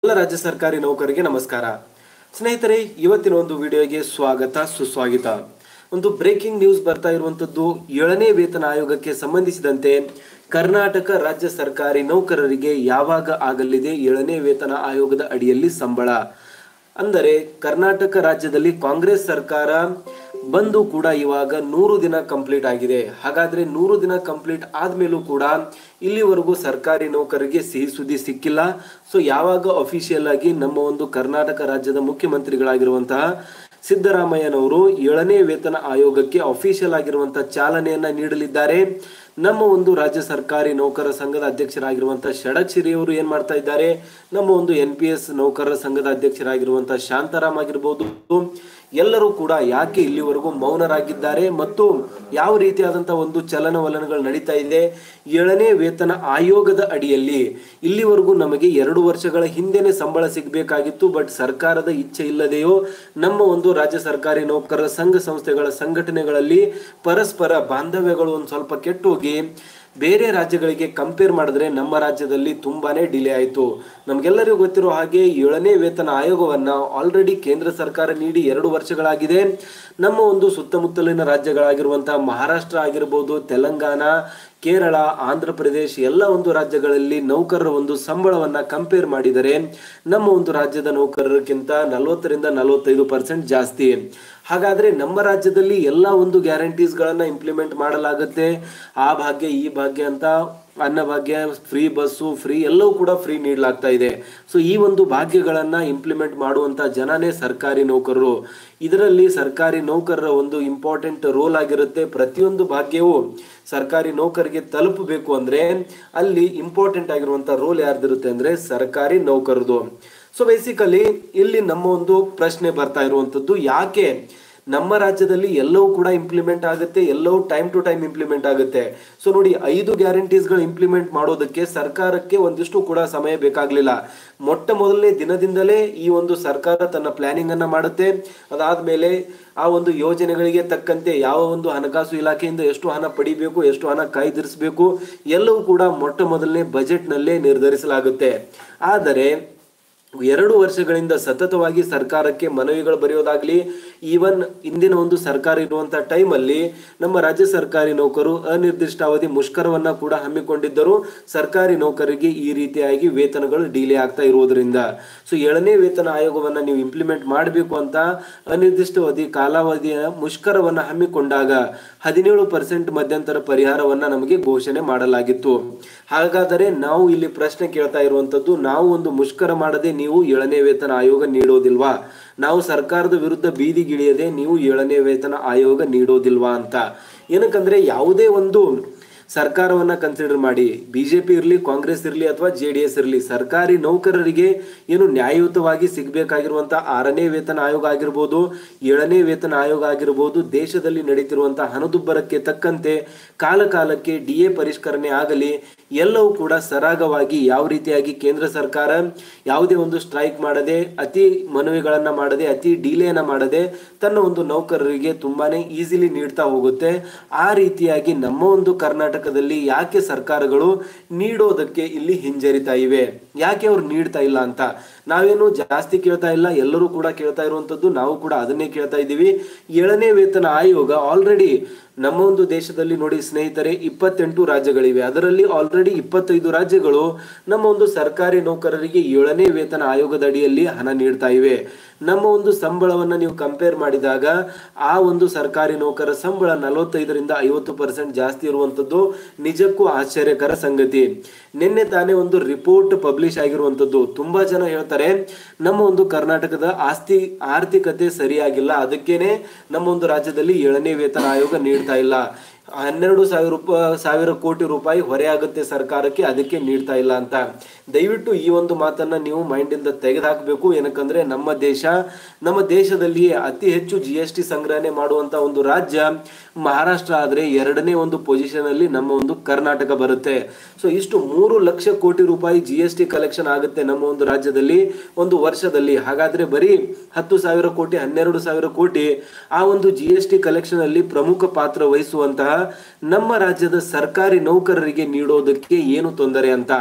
ಎಲ್ಲ ರಾಜ್ಯ ಸರ್ಕಾರಿ ನೌಕರರಿಗೆ ನಮಸ್ಕಾರ ಸ್ನೇಹಿತರೆ ಇವತ್ತಿನ ಒಂದು ವಿಡಿಯೋಗೆ ಸ್ವಾಗತ ಸುಸ್ವಾಗತ ಒಂದು ಬ್ರೇಕಿಂಗ್ ನ್ಯೂಸ್ ಬರ್ತಾ ಇರುವಂತದ್ದು ಏಳನೇ ವೇತನ ಆಯೋಗಕ್ಕೆ ಸಂಬಂಧಿಸಿದಂತೆ ಕರ್ನಾಟಕ ರಾಜ್ಯ ಸರ್ಕಾರಿ ನೌಕರರಿಗೆ ಯಾವಾಗ ಆಗಲಿದೆ ಏಳನೇ ವೇತನ ಆಯೋಗದ ಅಡಿಯಲ್ಲಿ ಸಂಬಳ ಅಂದರೆ ಕರ್ನಾಟಕ ರಾಜ್ಯದಲ್ಲಿ ಕಾಂಗ್ರೆಸ್ ಸರ್ಕಾರ ಬಂದು ಕೂಡ ಇವಾಗ ನೂರು ದಿನ ಕಂಪ್ಲೀಟ್ ಆಗಿದೆ ಹಾಗಾದ್ರೆ ನೂರು ದಿನ ಕಂಪ್ಲೀಟ್ ಆದ್ಮೇಲೂ ಕೂಡ ಇಲ್ಲಿವರೆಗೂ ಸರ್ಕಾರಿ ನೌಕರರಿಗೆ ಸಿಹಿ ಸುದ್ದಿ ಸಿಕ್ಕಿಲ್ಲ ಸೊ ಯಾವಾಗ ಅಫಿಷಿಯಲ್ ಆಗಿ ನಮ್ಮ ಒಂದು ಕರ್ನಾಟಕ ರಾಜ್ಯದ ಮುಖ್ಯಮಂತ್ರಿಗಳಾಗಿರುವಂತಹ ಸಿದ್ದರಾಮಯ್ಯನವರು ಏಳನೇ ವೇತನ ಆಯೋಗಕ್ಕೆ ಅಫಿಷಿಯಲ್ ಆಗಿರುವಂತಹ ಚಾಲನೆಯನ್ನ ನೀಡಲಿದ್ದಾರೆ ನಮ್ಮ ಒಂದು ರಾಜ್ಯ ಸರ್ಕಾರಿ ನೌಕರರ ಸಂಘದ ಅಧ್ಯಕ್ಷರಾಗಿರುವಂತಹ ಷಡಕ್ಷರಿ ಅವರು ಏನ್ ಮಾಡ್ತಾ ಇದ್ದಾರೆ ನಮ್ಮ ಒಂದು ಎನ್ ಪಿ ಎಸ್ ನೌಕರರ ಸಂಘದ ಅಧ್ಯಕ್ಷರಾಗಿರುವಂತಹ ಶಾಂತಾರಾಮ್ ಆಗಿರ್ಬೋದು ಎಲ್ಲರೂ ಕೂಡ ಯಾಕೆ ಇಲ್ಲಿವರೆಗೂ ಮೌನರಾಗಿದ್ದಾರೆ ಮತ್ತು ಯಾವ ರೀತಿಯಾದಂತಹ ಒಂದು ಚಲನವಲನಗಳು ನಡೀತಾ ಇದೆ ಏಳನೇ ವೇತನ ಆಯೋಗದ ಅಡಿಯಲ್ಲಿ ಇಲ್ಲಿವರೆಗೂ ನಮಗೆ ಎರಡು ವರ್ಷಗಳ ಹಿಂದೆನೆ ಸಂಬಳ ಸಿಗಬೇಕಾಗಿತ್ತು ಬಟ್ ಸರ್ಕಾರದ ಇಚ್ಛೆ ಇಲ್ಲದೆಯೋ ನಮ್ಮ ಒಂದು ರಾಜ್ಯ ಸರ್ಕಾರಿ ನೌಕರರ ಸಂಘ ಸಂಸ್ಥೆಗಳ ಸಂಘಟನೆಗಳಲ್ಲಿ ಪರಸ್ಪರ ಬಾಂಧವ್ಯಗಳು ಒಂದು ಸ್ವಲ್ಪ ಕೆಟ್ಟೋಗಿ ಬೇರೆ ರಾಜ್ಯಗಳಿಗೆ ಕಂಪೇರ್ ಮಾಡಿದ್ರೆ ನಮ್ಮ ರಾಜ್ಯದಲ್ಲಿ ತುಂಬಾನೇ ಡಿಲೇ ಆಯಿತು ನಮಗೆಲ್ಲರಿಗೂ ಗೊತ್ತಿರೋ ಹಾಗೆ ಏಳನೇ ವೇತನ ಆಯೋಗವನ್ನ ಆಲ್ರೆಡಿ ಕೇಂದ್ರ ಸರ್ಕಾರ ನೀಡಿ ಎರಡು ವರ್ಷಗಳಾಗಿದೆ ನಮ್ಮ ಒಂದು ಸುತ್ತಮುತ್ತಲಿನ ರಾಜ್ಯಗಳಾಗಿರುವಂತಹ ಮಹಾರಾಷ್ಟ್ರ ಆಗಿರ್ಬೋದು ತೆಲಂಗಾಣ ಕೇರಳ ಆಂಧ್ರ ಪ್ರದೇಶ್ ಎಲ್ಲ ಒಂದು ರಾಜ್ಯಗಳಲ್ಲಿ ನೌಕರರ ಒಂದು ಸಂಬಳವನ್ನ ಕಂಪೇರ್ ಮಾಡಿದರೆ ನಮ್ಮ ಒಂದು ರಾಜ್ಯದ ನೌಕರರಿಗಿಂತ ನಲವತ್ತರಿಂದ ನಲವತ್ತೈದು ಪರ್ಸೆಂಟ್ ಜಾಸ್ತಿ ಹಾಗಾದ್ರೆ ನಮ್ಮ ರಾಜ್ಯದಲ್ಲಿ ಎಲ್ಲ ಒಂದು ಗ್ಯಾರಂಟೀಸ್ಗಳನ್ನ ಇಂಪ್ಲಿಮೆಂಟ್ ಮಾಡಲಾಗುತ್ತೆ ಆ ಭಾಗ್ಯ ಈ ಭಾಗ್ಯ ಅಂತ ಅನ್ನಭಾಗ್ಯ ಫ್ರೀ ಬಸ್ಸು ಫ್ರೀ ಎಲ್ಲವೂ ಕೂಡ ಫ್ರೀ ನೀಡಲಾಗ್ತಾ ಇದೆ ಸೊ ಈ ಒಂದು ಭಾಗ್ಯಗಳನ್ನ ಇಂಪ್ಲಿಮೆಂಟ್ ಮಾಡುವಂತ ಜನನೇ ಸರ್ಕಾರಿ ನೌಕರರು ಇದರಲ್ಲಿ ಸರ್ಕಾರಿ ನೌಕರರ ಒಂದು ಇಂಪಾರ್ಟೆಂಟ್ ರೋಲ್ ಆಗಿರುತ್ತೆ ಪ್ರತಿಯೊಂದು ಭಾಗ್ಯವು ಸರ್ಕಾರಿ ನೌಕರಿಗೆ ತಲುಪಬೇಕು ಅಂದ್ರೆ ಅಲ್ಲಿ ಇಂಪಾರ್ಟೆಂಟ್ ಆಗಿರುವಂತ ರೋಲ್ ಯಾರ್ದಿರುತ್ತೆ ಅಂದ್ರೆ ಸರ್ಕಾರಿ ನೌಕರದು ಸೊ ಬೇಸಿಕಲಿ ಇಲ್ಲಿ ನಮ್ಮ ಒಂದು ಪ್ರಶ್ನೆ ಬರ್ತಾ ಇರುವಂತದ್ದು ಯಾಕೆ ನಮ್ಮ ರಾಜ್ಯದಲ್ಲಿ ಎಲ್ಲವೂ ಕೂಡ ಇಂಪ್ಲಿಮೆಂಟ್ ಆಗುತ್ತೆ ಎಲ್ಲವೂ ಟೈಮ್ ಟು ಟೈಮ್ ಇಂಪ್ಲಿಮೆಂಟ್ ಆಗುತ್ತೆ ಸೊ ನೋಡಿ ಐದು ಗ್ಯಾರಂಟೀಸ್ಗಳು ಇಂಪ್ಲಿಮೆಂಟ್ ಮಾಡೋದಕ್ಕೆ ಸರ್ಕಾರಕ್ಕೆ ಒಂದಿಷ್ಟು ಕೂಡ ಸಮಯ ಬೇಕಾಗ್ಲಿಲ್ಲ ಮೊಟ್ಟ ಮೊದಲನೇ ದಿನದಿಂದಲೇ ಈ ಒಂದು ಸರ್ಕಾರ ತನ್ನ ಪ್ಲಾನಿಂಗ್ ಅನ್ನ ಮಾಡುತ್ತೆ ಅದಾದ್ಮೇಲೆ ಆ ಒಂದು ಯೋಜನೆಗಳಿಗೆ ತಕ್ಕಂತೆ ಯಾವ ಒಂದು ಹಣಕಾಸು ಇಲಾಖೆಯಿಂದ ಎಷ್ಟು ಹಣ ಪಡಿಬೇಕು ಎಷ್ಟು ಹಣ ಕಾಯ್ದಿರಿಸಬೇಕು ಎಲ್ಲವೂ ಕೂಡ ಮೊಟ್ಟ ಮೊದಲನೇ ಬಜೆಟ್ನಲ್ಲೇ ನಿರ್ಧರಿಸಲಾಗುತ್ತೆ ಆದರೆ ಎರಡು ವರ್ಷಗಳಿಂದ ಸತತವಾಗಿ ಸರ್ಕಾರಕ್ಕೆ ಮನವಿಗಳು ಬರೆಯೋದಾಗ್ಲಿ ಈವನ್ ಇಂದಿನ ಒಂದು ಸರ್ಕಾರ ಇರುವಂತಹ ಟೈಮಲ್ಲಿ ನಮ್ಮ ರಾಜ್ಯ ಸರ್ಕಾರಿ ನೌಕರು ಅನಿರ್ದಿಷ್ಟಾವಧಿ ಮುಷ್ಕರವನ್ನ ಕೂಡ ಹಮ್ಮಿಕೊಂಡಿದ್ದರು ಸರ್ಕಾರಿ ನೌಕರಿಗೆ ಈ ರೀತಿಯಾಗಿ ವೇತನಗಳು ಡಿಲೇ ಆಗ್ತಾ ಇರುವುದರಿಂದ ಸೊ ಏಳನೇ ವೇತನ ಆಯೋಗವನ್ನ ನೀವು ಇಂಪ್ಲಿಮೆಂಟ್ ಮಾಡಬೇಕು ಅಂತ ಅನಿರ್ದಿಷ್ಟಾವಧಿ ಕಾಲಾವಧಿಯ ಮುಷ್ಕರವನ್ನ ಹಮ್ಮಿಕೊಂಡಾಗ ಹದಿನೇಳು ಪರ್ಸೆಂಟ್ ಮಧ್ಯಂತರ ಪರಿಹಾರವನ್ನ ನಮಗೆ ಘೋಷಣೆ ಮಾಡಲಾಗಿತ್ತು ಹಾಗಾದರೆ ನಾವು ಇಲ್ಲಿ ಪ್ರಶ್ನೆ ಕೇಳ್ತಾ ಇರುವಂತದ್ದು ನಾವು ಒಂದು ಮುಷ್ಕರ ಮಾಡದೆ ನೀವು ಏಳನೇ ವೇತನ ಆಯೋಗ ನೀಡೋದಿಲ್ವಾ ನಾವು ಸರ್ಕಾರದ ವಿರುದ್ಧ ಬೀದಿಗಿಳಿಯದೆ ನೀವು ಏಳನೇ ವೇತನ ಆಯೋಗ ನೀಡೋದಿಲ್ವಾ ಅಂತ ಏನಕ್ಕಂದ್ರೆ ಯಾವುದೇ ಒಂದು ಸರ್ಕಾರವನ್ನ ಕನ್ಸಿಡರ್ ಮಾಡಿ ಬಿಜೆಪಿ ಇರಲಿ ಕಾಂಗ್ರೆಸ್ ಇರಲಿ ಅಥವಾ ಜೆ ಡಿ ಎಸ್ ಇರಲಿ ಸರ್ಕಾರಿ ನೌಕರರಿಗೆ ಏನು ನ್ಯಾಯಯುತವಾಗಿ ಸಿಗಬೇಕಾಗಿರುವಂತಹ ಆರನೇ ವೇತನ ಆಯೋಗ ಆಗಿರ್ಬೋದು ಏಳನೇ ವೇತನ ಆಯೋಗ ಆಗಿರ್ಬೋದು ದೇಶದಲ್ಲಿ ನಡೀತಿರುವಂತಹ ಹಣದುಬ್ಬರಕ್ಕೆ ತಕ್ಕಂತೆ ಕಾಲ ಕಾಲಕ್ಕೆ ಡಿ ಎ ಪರಿಷ್ಕರಣೆ ಆಗಲಿ ಎಲ್ಲವೂ ಕೂಡ ಸರಾಗವಾಗಿ ಯಾವ ರೀತಿಯಾಗಿ ಕೇಂದ್ರ ಸರ್ಕಾರ ಯಾವುದೇ ಒಂದು ಸ್ಟ್ರೈಕ್ ಮಾಡದೆ ಅತಿ ಮನವಿಗಳನ್ನ ಮಾಡದೆ ಅತಿ ಡಿಲೇನ ಮಾಡದೆ ತನ್ನ ಒಂದು ನೌಕರರಿಗೆ ತುಂಬಾನೇ ಈಸಿಲಿ ನೀಡ್ತಾ ಹೋಗುತ್ತೆ ಆ ರೀತಿಯಾಗಿ ನಮ್ಮ ಒಂದು ಕರ್ನಾಟಕದಲ್ಲಿ ಯಾಕೆ ಸರ್ಕಾರಗಳು ನೀಡೋದಕ್ಕೆ ಇಲ್ಲಿ ಹಿಂಜರಿತಾ ಇವೆ ಯಾಕೆ ಅವ್ರು ನೀಡ್ತಾ ಇಲ್ಲ ಅಂತ ನಾವೇನು ಜಾಸ್ತಿ ಕೇಳ್ತಾ ಇಲ್ಲ ಎಲ್ಲರೂ ಕೂಡ ಕೇಳ್ತಾ ಇರುವಂತದ್ದು ನಾವು ಕೂಡ ಅದನ್ನೇ ಕೇಳ್ತಾ ಇದ್ದೀವಿ ಏಳನೇ ವೇತನ ಆಯೋಗ ಆಲ್ರೆಡಿ ನಮ್ಮ ಒಂದು ದೇಶದಲ್ಲಿ ನೋಡಿ ಸ್ನೇಹಿತರೆ ಇಪ್ಪತ್ತೆಂಟು ರಾಜ್ಯಗಳಿವೆ ಅದರಲ್ಲಿ ಆಲ್ರೆಡಿ ಇಪ್ಪತ್ತೈದು ರಾಜ್ಯಗಳು ನಮ್ಮ ಒಂದು ಸರ್ಕಾರಿ ನೌಕರರಿಗೆ ಏಳನೇ ವೇತನ ಆಯೋಗದ ಅಡಿಯಲ್ಲಿ ಹಣ ನೀಡ್ತಾ ಇವೆ ನಮ್ಮ ಒಂದು ಸಂಬಳವನ್ನ ನೀವು ಕಂಪೇರ್ ಮಾಡಿದಾಗ ಆ ಒಂದು ಸರ್ಕಾರಿ ನೌಕರ ಸಂಬಳ ನಲವತ್ತೈದರಿಂದ ಐವತ್ತು ಪರ್ಸೆಂಟ್ ಜಾಸ್ತಿ ಇರುವಂತದ್ದು ನಿಜಕ್ಕೂ ಆಶ್ಚರ್ಯಕರ ಸಂಗತಿ ನಿನ್ನೆ ತಾನೇ ಒಂದು ರಿಪೋರ್ಟ್ ಪಬ್ಲಿಷ್ ಆಗಿರುವಂತದ್ದು ತುಂಬಾ ಜನ ಹೇಳ್ತಾರೆ ನಮ್ಮ ಒಂದು ಕರ್ನಾಟಕದ ಆಸ್ತಿ ಆರ್ಥಿಕತೆ ಸರಿಯಾಗಿಲ್ಲ ಅದಕ್ಕೇನೆ ನಮ್ಮ ಒಂದು ರಾಜ್ಯದಲ್ಲಿ ಏಳನೇ ವೇತನ ಆಯೋಗ ನೀಡ್ತಾ ಇಲ್ಲ ಹನ್ನೆರಡು ಸಾವಿರ ರೂಪಾಯಿ ಸಾವಿರ ಕೋಟಿ ರೂಪಾಯಿ ಹೊರೆ ಆಗುತ್ತೆ ಸರ್ಕಾರಕ್ಕೆ ಅದಕ್ಕೆ ನೀಡ್ತಾ ಇಲ್ಲ ಅಂತ ದಯವಿಟ್ಟು ಈ ಒಂದು ಮಾತನ್ನ ನೀವು ಮೈಂಡ್ ಇಂದ ತೆಗೆದುಹಾಕಬೇಕು ಏನಕ್ಕಂದ್ರೆ ನಮ್ಮ ದೇಶ ನಮ್ಮ ದೇಶದಲ್ಲಿಯೇ ಅತಿ ಹೆಚ್ಚು ಜಿ ಎಸ್ ಟಿ ಸಂಗ್ರಹಣೆ ಮಾಡುವಂತ ಒಂದು ರಾಜ್ಯ ಮಹಾರಾಷ್ಟ್ರ ಆದ್ರೆ ಎರಡನೇ ಒಂದು ಪೊಸಿಷನ್ ಅಲ್ಲಿ ನಮ್ಮ ಒಂದು ಕರ್ನಾಟಕ ಬರುತ್ತೆ ಸೊ ಇಷ್ಟು ಮೂರು ಲಕ್ಷ ಕೋಟಿ ರೂಪಾಯಿ ಜಿ ಎಸ್ ಟಿ ಕಲೆಕ್ಷನ್ ಆಗುತ್ತೆ ನಮ್ಮ ಒಂದು ರಾಜ್ಯದಲ್ಲಿ ಒಂದು ವರ್ಷದಲ್ಲಿ ಹಾಗಾದ್ರೆ ಬರೀ ಹತ್ತು ಸಾವಿರ ಕೋಟಿ ಹನ್ನೆರಡು ಸಾವಿರ ಕೋಟಿ ಆ ಒಂದು ಜಿ ಎಸ್ ಟಿ ಕಲೆಕ್ಷನ್ ಅಲ್ಲಿ ಪ್ರಮುಖ ಪಾತ್ರ ವಹಿಸುವಂತಹ ನಮ್ಮ ರಾಜ್ಯದ ಸರ್ಕಾರಿ ನೌಕರರಿಗೆ ನೀಡೋದಕ್ಕೆ ಏನು ತೊಂದರೆ ಅಂತ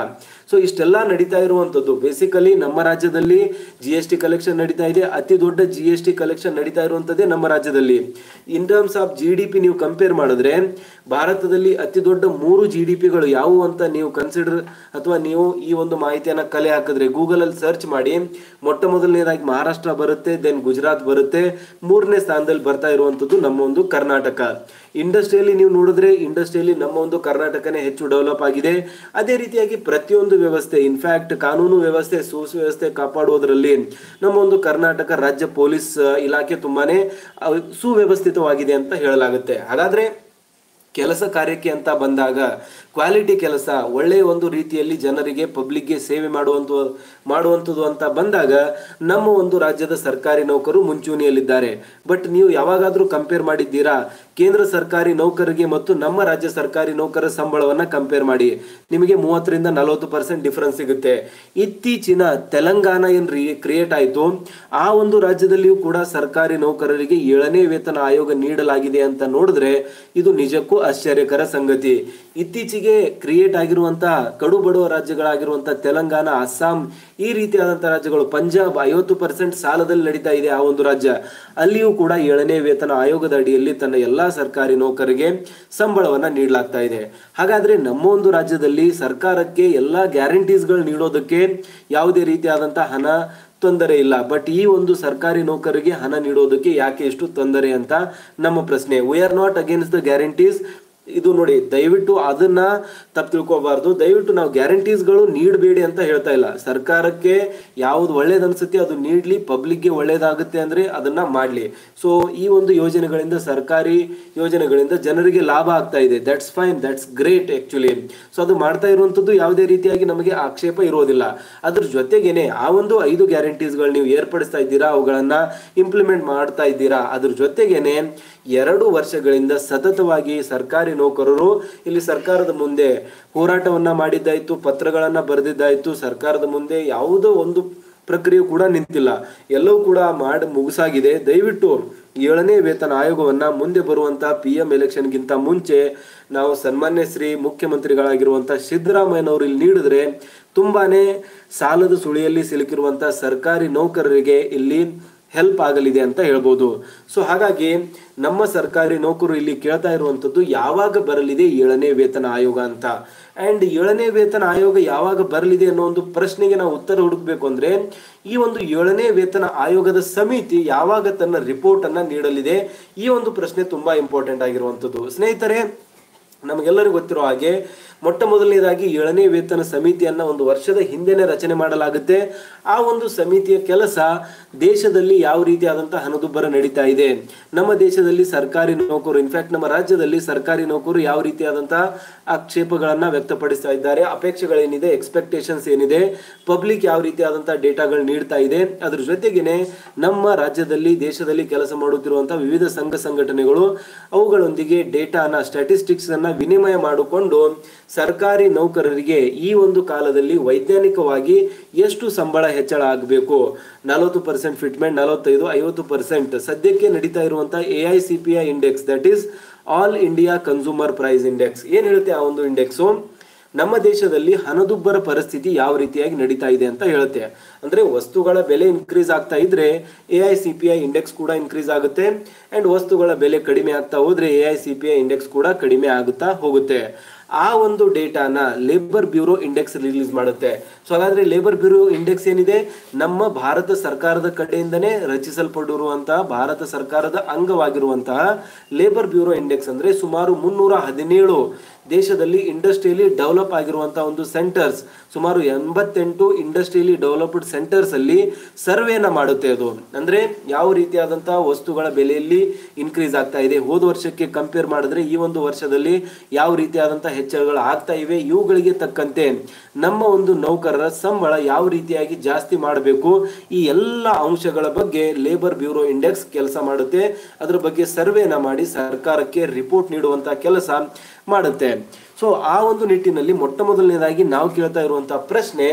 ಸೊ ಇಷ್ಟೆಲ್ಲ ನಡೀತಾ ಇರುವಂತದ್ದು ಬೇಸಿಕಲಿ ನಮ್ಮ ರಾಜ್ಯದಲ್ಲಿ ಜಿ ಎಸ್ ಟಿ ಕಲೆಕ್ಷನ್ ನಡೀತಾ ಇದೆ ಅತಿ ದೊಡ್ಡ ಜಿ ಎಸ್ ಟಿ ಕಲೆಕ್ಷನ್ ನಡೀತಾ ಇರುವಂತದ್ದೇ ನಮ್ಮ ರಾಜ್ಯದಲ್ಲಿ in terms of G D P ನೀವು ಕಂಪೇರ್ ಮಾಡಿದ್ರೆ ಭಾರತದಲ್ಲಿ ಅತಿ ದೊಡ್ಡ ಮೂರು ಜಿ ಡಿ ಪಿಗಳು ಯಾವುವು ಅಂತ ನೀವು ಕನ್ಸಿಡರ್ ಅಥವಾ ನೀವು ಈ ಒಂದು ಮಾಹಿತಿಯನ್ನ ಕಲೆ ಹಾಕಿದ್ರೆ ಗೂಗಲ್ ಅಲ್ಲಿ ಸರ್ಚ್ ಮಾಡಿ ಮೊಟ್ಟ ಮೊದಲನೇದಾಗಿ ಮಹಾರಾಷ್ಟ್ರ ಬರುತ್ತೆ ದೆನ್ ಗುಜರಾತ್ ಬರುತ್ತೆ ಮೂರನೇ ಸ್ಥಾನದಲ್ಲಿ ಬರ್ತಾ ಇರುವಂತದ್ದು ನಮ್ಮ ಒಂದು ಕರ್ನಾಟಕ ಇಂಡಸ್ಟ್ರಿಯಲ್ಲಿ ನೀವು ನೋಡಿದ್ರೆ ಇಂಡಸ್ಟ್ರಿಯಲ್ಲಿ ನಮ್ಮ ಒಂದು ಕರ್ನಾಟಕನೇ ಹೆಚ್ಚು ಡೆವಲಪ್ ಆಗಿದೆ ಅದೇ ರೀತಿಯಾಗಿ ಪ್ರತಿಯೊಂದು ವ್ಯವಸ್ಥೆ ಇನ್ಫ್ಯಾಕ್ಟ್ ಕಾನೂನು ವ್ಯವಸ್ಥೆ ಸುವ್ಯವಸ್ಥೆ ಕಾಪಾಡುವುದರಲ್ಲಿ ನಮ್ಮ ಒಂದು ಕರ್ನಾಟಕ ರಾಜ್ಯ ಪೊಲೀಸ್ ಆ, ಇಲಾಖೆ ತುಂಬಾನೇ ಆ, ಸುವ್ಯವಸ್ಥಿತವಾಗಿದೆ ಅಂತ ಹೇಳಲಾಗುತ್ತೆ ಹಾಗಾದ್ರೆ ಕೆಲಸ ಕಾರ್ಯಕ್ಕೆ ಅಂತ ಬಂದಾಗ ಕ್ವಾಲಿಟಿ ಕೆಲಸ ಒಳ್ಳೆಯ ಒಂದು ರೀತಿಯಲ್ಲಿ ಜನರಿಗೆ ಪಬ್ಲಿಕ್ಗೆ ಸೇವೆ ಮಾಡುವಂತ ಮಾಡುವಂಥದ್ದು ಅಂತ ಬಂದಾಗ ನಮ್ಮ ಒಂದು ರಾಜ್ಯದ ಸರ್ಕಾರಿ ನೌಕರು ಮುಂಚೂಣಿಯಲ್ಲಿದ್ದಾರೆ ಬಟ್ ನೀವು ಯಾವಾಗಾದ್ರೂ ಕಂಪೇರ್ ಮಾಡಿದ್ದೀರಾ ಕೇಂದ್ರ ಸರ್ಕಾರಿ ನೌಕರರಿಗೆ ಮತ್ತು ನಮ್ಮ ರಾಜ್ಯ ಸರ್ಕಾರಿ ನೌಕರರ ಸಂಬಳವನ್ನ ಕಂಪೇರ್ ಮಾಡಿ ನಿಮಗೆ ಮೂವತ್ತರಿಂದ ನಲವತ್ತು ಪರ್ಸೆಂಟ್ ಡಿಫರೆನ್ಸ್ ಸಿಗುತ್ತೆ ಇತ್ತೀಚಿನ ತೆಲಂಗಾಣ ಏನ್ ಕ್ರಿಯೇಟ್ ಆಯಿತು ಆ ಒಂದು ರಾಜ್ಯದಲ್ಲಿಯೂ ಕೂಡ ಸರ್ಕಾರಿ ನೌಕರರಿಗೆ ಏಳನೇ ವೇತನ ಆಯೋಗ ನೀಡಲಾಗಿದೆ ಅಂತ ನೋಡಿದ್ರೆ ಇದು ನಿಜಕ್ಕೂ ಆಶ್ಚರ್ಯಕರ ಸಂಗತಿ ಇತ್ತೀಚೆಗೆ ಕ್ರಿಯೇಟ್ ಆಗಿರುವಂತಹ ಕಡು ಬಡವ ರಾಜ್ಯಗಳಾಗಿರುವಂತಹ ತೆಲಂಗಾಣ ಅಸ್ಸಾಂ ಈ ರೀತಿಯಾದಂತಹ ರಾಜ್ಯಗಳು ಪಂಜಾಬ್ ಐವತ್ತು ಪರ್ಸೆಂಟ್ ಸಾಲದಲ್ಲಿ ನಡೀತಾ ಇದೆ ಆ ಒಂದು ರಾಜ್ಯ ಅಲ್ಲಿಯೂ ಕೂಡ ಏಳನೇ ವೇತನ ಆಯೋಗದ ಅಡಿಯಲ್ಲಿ ತನ್ನ ಎಲ್ಲಾ ಸರ್ಕಾರಿ ನೌಕರಿಗೆ ಸಂಬಳವನ್ನ ನೀಡಲಾಗ್ತಾ ಇದೆ ಹಾಗಾದ್ರೆ ನಮ್ಮ ಒಂದು ರಾಜ್ಯದಲ್ಲಿ ಸರ್ಕಾರಕ್ಕೆ ಎಲ್ಲಾ ಗ್ಯಾರಂಟೀಸ್ಗಳು ನೀಡೋದಕ್ಕೆ ಯಾವುದೇ ರೀತಿಯಾದಂತಹ ಹಣ ತೊಂದರೆ ಇಲ್ಲ ಬಟ್ ಈ ಒಂದು ಸರ್ಕಾರಿ ನೌಕರಿಗೆ ಹಣ ನೀಡೋದಕ್ಕೆ ಯಾಕೆ ಎಷ್ಟು ತೊಂದರೆ ಅಂತ ನಮ್ಮ ಪ್ರಶ್ನೆ we are not against the guarantees ಇದು ನೋಡಿ ದಯವಿಟ್ಟು ಅದನ್ನ ತಪ್ಪು ತಿಳ್ಕೊಬಾರ್ದು ದಯವಿಟ್ಟು ನಾವು ಗ್ಯಾರಂಟೀಸ್ಗಳು ನೀಡಬೇಡಿ ಅಂತ ಹೇಳ್ತಾ ಇಲ್ಲ ಸರ್ಕಾರಕ್ಕೆ ಯಾವ್ದು ಒಳ್ಳೇದು ಅನ್ಸುತ್ತೆ ಅದು ನೀಡ್ಲಿ ಪಬ್ಲಿಕ್ಗೆ ಒಳ್ಳೇದಾಗುತ್ತೆ ಅಂದ್ರೆ ಅದನ್ನ ಮಾಡ್ಲಿ ಸೊ ಈ ಒಂದು ಯೋಜನೆಗಳಿಂದ ಸರ್ಕಾರಿ ಯೋಜನೆಗಳಿಂದ ಜನರಿಗೆ ಲಾಭ ಆಗ್ತಾ ಇದೆ that's fine that's great actually so ಅದು ಮಾಡ್ತಾ ಇರುವಂತದ್ದು ಯಾವುದೇ ರೀತಿಯಾಗಿ ನಮಗೆ ಆಕ್ಷೇಪ ಇರೋದಿಲ್ಲ ಅದ್ರ ಜೊತೆಗೇನೆ ಆ ಒಂದು ಐದು ಗ್ಯಾರಂಟೀಸ್ಗಳು ನೀವು ಏರ್ಪಡಿಸ್ತಾ ಇದ್ದೀರಾ ಅವುಗಳನ್ನ ಇಂಪ್ಲಿಮೆಂಟ್ ಮಾಡ್ತಾ ಇದ್ದೀರಾ ಅದ್ರ ಜೊತೆಗೇನೆ ಎರಡು ವರ್ಷಗಳಿಂದ ಸತತವಾಗಿ ಸರ್ಕಾರಿ ನೌಕರರು ಇಲ್ಲಿ ಸರ್ಕಾರದ ಮುಂದೆ ಹೋರಾಟವನ್ನ ಮಾಡಿದ್ದಾಯ್ತು ಪತ್ರಗಳನ್ನ ಬರೆದಿದ್ದಾಯ್ತು ಸರ್ಕಾರದ ಮುಂದೆ ಯಾವುದೋ ಒಂದು ಪ್ರಕ್ರಿಯೆ ಕೂಡ ನಿಂತಿಲ್ಲ ಎಲ್ಲವೂ ಕೂಡ ಮಾಡಿ ಮುಗಿಸಾಗಿದೆ ದಯವಿಟ್ಟು ಏಳನೇ ವೇತನ ಆಯೋಗವನ್ನ ಮುಂದೆ ಬರುವಂತಹ ಪಿ ಎಂ ಎಲೆಕ್ಷನ್ಗಿಂತ ಮುಂಚೆ ನಾವು ಸನ್ಮಾನ್ಯ ಶ್ರೀ ಮುಖ್ಯಮಂತ್ರಿಗಳಾಗಿರುವಂತಹ ಸಿದ್ದರಾಮಯ್ಯನವರು ಇಲ್ಲಿ ನೀಡಿದ್ರೆ ತುಂಬಾನೇ ಸಾಲದ ಸುಳಿಯಲ್ಲಿ ಸಿಲುಕಿರುವಂತಹ ಸರ್ಕಾರಿ ನೌಕರರಿಗೆ ಇಲ್ಲಿ ಹೆಲ್ಪ್ ಆಗಲಿದೆ ಅಂತ ಹೇಳ್ಬೋದು ಸೊ ಹಾಗಾಗಿ ನಮ್ಮ ಸರ್ಕಾರಿ ನೌಕರು ಇಲ್ಲಿ ಕೇಳ್ತಾ ಇರುವಂತದ್ದು ಯಾವಾಗ ಬರಲಿದೆ ಏಳನೇ ವೇತನ ಆಯೋಗ ಅಂತ ಅಂಡ್ ಏಳನೇ ವೇತನ ಆಯೋಗ ಯಾವಾಗ ಬರಲಿದೆ ಅನ್ನೋ ಒಂದು ಪ್ರಶ್ನೆಗೆ ನಾವು ಉತ್ತರ ಹುಡುಕ್ಬೇಕು ಅಂದ್ರೆ ಈ ಒಂದು ಏಳನೇ ವೇತನ ಆಯೋಗದ ಸಮಿತಿ ಯಾವಾಗ ತನ್ನ ರಿಪೋರ್ಟ್ ಅನ್ನ ನೀಡಲಿದೆ ಈ ಒಂದು ಪ್ರಶ್ನೆ ತುಂಬಾ ಇಂಪಾರ್ಟೆಂಟ್ ಆಗಿರುವಂತದ್ದು ಸ್ನೇಹಿತರೆ ನಮಗೆಲ್ಲರಿಗೂ ಗೊತ್ತಿರೋ ಹಾಗೆ ಮೊಟ್ಟ ಮೊದಲನೇದಾಗಿ ಏಳನೇ ವೇತನ ಸಮಿತಿಯನ್ನ ಒಂದು ವರ್ಷದ ಹಿಂದೆನೆ ರಚನೆ ಮಾಡಲಾಗುತ್ತೆ ಆ ಒಂದು ಸಮಿತಿಯ ಕೆಲಸ ದೇಶದಲ್ಲಿ ಯಾವ ರೀತಿಯಾದಂತಹ ಹಣದುಬ್ಬರ ನಡೀತಾ ಇದೆ ನಮ್ಮ ದೇಶದಲ್ಲಿ ಸರ್ಕಾರಿ ನೌಕರು ಇನ್ಫ್ಯಾಕ್ಟ್ ನಮ್ಮ ರಾಜ್ಯದಲ್ಲಿ ಸರ್ಕಾರಿ ನೌಕರು ಯಾವ ರೀತಿಯಾದಂತಹ ಆಕ್ಷೇಪಗಳನ್ನ ವ್ಯಕ್ತಪಡಿಸ್ತಾ ಇದ್ದಾರೆ ಅಪೇಕ್ಷೆಗಳೇನಿದೆ ಎಕ್ಸ್ಪೆಕ್ಟೇಷನ್ಸ್ ಏನಿದೆ ಪಬ್ಲಿಕ್ ಯಾವ ರೀತಿಯಾದಂತಹ ಡೇಟಾಗಳು ನೀಡ್ತಾ ಇದೆ ಅದ್ರ ಜೊತೆಗೇನೆ ನಮ್ಮ ರಾಜ್ಯದಲ್ಲಿ ದೇಶದಲ್ಲಿ ಕೆಲಸ ಮಾಡುತ್ತಿರುವಂತಹ ವಿವಿಧ ಸಂಘ ಸಂಘಟನೆಗಳು ಅವುಗಳೊಂದಿಗೆ ಡೇಟಾನ ಸ್ಟ್ಯಾಟಿಸ್ಟಿಕ್ಸ್ ಅನ್ನ ವಿನಿಮಯ ಮಾಡಿಕೊಂಡು ಸರ್ಕಾರಿ ನೌಕರರಿಗೆ ಈ ಒಂದು ಕಾಲದಲ್ಲಿ ವೈಜ್ಞಾನಿಕವಾಗಿ ಎಷ್ಟು ಸಂಬಳ ಹೆಚ್ಚಳ ಆಗಬೇಕು ನಲವತ್ತು ಪರ್ಸೆಂಟ್ ಫಿಟ್ಮೆಂಟ್ ನಲವತ್ತೈದು ಐವತ್ತು ಪರ್ಸೆಂಟ್ ಸದ್ಯಕ್ಕೆ ನಡೀತಾ ಇರುವಂತಹ A I C P I index that is all India consumer price index ಏನ್ ಹೇಳುತ್ತೆ ಆ ಒಂದು ಇಂಡೆಕ್ಸು ನಮ್ಮ ದೇಶದಲ್ಲಿ ಹಣದುಬ್ಬರ ಪರಿಸ್ಥಿತಿ ಯಾವ ರೀತಿಯಾಗಿ ನಡೀತಾ ಇದೆ ಅಂತ ಹೇಳುತ್ತೆ ಅಂದ್ರೆ ವಸ್ತುಗಳ ಬೆಲೆ ಇನ್ಕ್ರೀಸ್ ಆಗ್ತಾ ಇದ್ರೆ A I C P I index ಕೂಡ ಇನ್ಕ್ರೀಸ್ ಆಗುತ್ತೆ ಅಂಡ್ ವಸ್ತುಗಳ ಬೆಲೆ ಕಡಿಮೆ ಆಗ್ತಾ ಹೋದ್ರೆ A I C P I index ಕೂಡ ಕಡಿಮೆ ಆಗುತ್ತಾ ಹೋಗುತ್ತೆ ಆ ಒಂದು ಡೇಟಾನ ಲೇಬರ್ ಬ್ಯೂರೋ ಇಂಡೆಕ್ಸ್ ರಿಲೀಸ್ ಮಾಡುತ್ತೆ ಸೊ ಹಾಗಾದ್ರೆ ಲೇಬರ್ ಬ್ಯೂರೋ ಇಂಡೆಕ್ಸ್ ಏನಿದೆ ನಮ್ಮ ಭಾರತ ಸರ್ಕಾರದ ಕಡೆಯಿಂದನೇ ರಚಿಸಲ್ಪಟ್ಟಿರುವಂತಹ ಭಾರತ ಸರ್ಕಾರದ ಅಂಗವಾಗಿರುವಂತಹ ಲೇಬರ್ ಬ್ಯೂರೋ ಇಂಡೆಕ್ಸ್ ಅಂದ್ರೆ ಸುಮಾರು ಮುನ್ನೂರ ಹದಿನೇಳು ದೇಶದಲ್ಲಿ ಇಂಡಸ್ಟ್ರಿಯಲಿ ಡೆವಲಪ್ ಆಗಿರುವಂತಹ ಒಂದು ಸೆಂಟರ್ಸ್ ಸುಮಾರು ಎಂಬತ್ತೆಂಟು ಇಂಡಸ್ಟ್ರಿಯಲಿ ಡೆವಲಪ್ಡ್ ಸೆಂಟರ್ಸ್ ಅಲ್ಲಿ ಸರ್ವೇನ ಮಾಡುತ್ತೆ ಅದು ಅಂದ್ರೆ ಯಾವ ರೀತಿಯಾದಂತಹ ವಸ್ತುಗಳ ಬೆಲೆಯಲ್ಲಿ ಇನ್ಕ್ರೀಸ್ ಆಗ್ತಾ ಇದೆ ಹೋದ ವರ್ಷಕ್ಕೆ ಕಂಪೇರ್ ಮಾಡಿದ್ರೆ ಈ ಒಂದು ವರ್ಷದಲ್ಲಿ ಯಾವ ರೀತಿಯಾದಂತಹ ಹೆಚ್ಚಳಗಳು ಆಗ್ತಾ ಇವೆ ಇವುಗಳಿಗೆ ತಕ್ಕಂತೆ ನಮ್ಮ ಒಂದು ನೌಕರರ ಸಂಬಳ ಯಾವ ರೀತಿಯಾಗಿ ಜಾಸ್ತಿ ಮಾಡಬೇಕು ಈ ಎಲ್ಲ ಅಂಶಗಳ ಬಗ್ಗೆ ಲೇಬರ್ ಬ್ಯೂರೋ ಇಂಡೆಕ್ಸ್ ಕೆಲಸ ಮಾಡುತ್ತೆ ಅದ್ರ ಬಗ್ಗೆ ಸರ್ವೇನ ಮಾಡಿ ಸರ್ಕಾರಕ್ಕೆ ರಿಪೋರ್ಟ್ ನೀಡುವಂತಹ ಕೆಲಸ ಮಾಡುತ್ತೆ ಸೊ ಆ ಒಂದು ನಿಟ್ಟಿನಲ್ಲಿ ಮೊಟ್ಟ ಮೊದಲನೇದಾಗಿ ನಾವು ಕೇಳ್ತಾ ಇರುವಂತಹ ಪ್ರಶ್ನೆ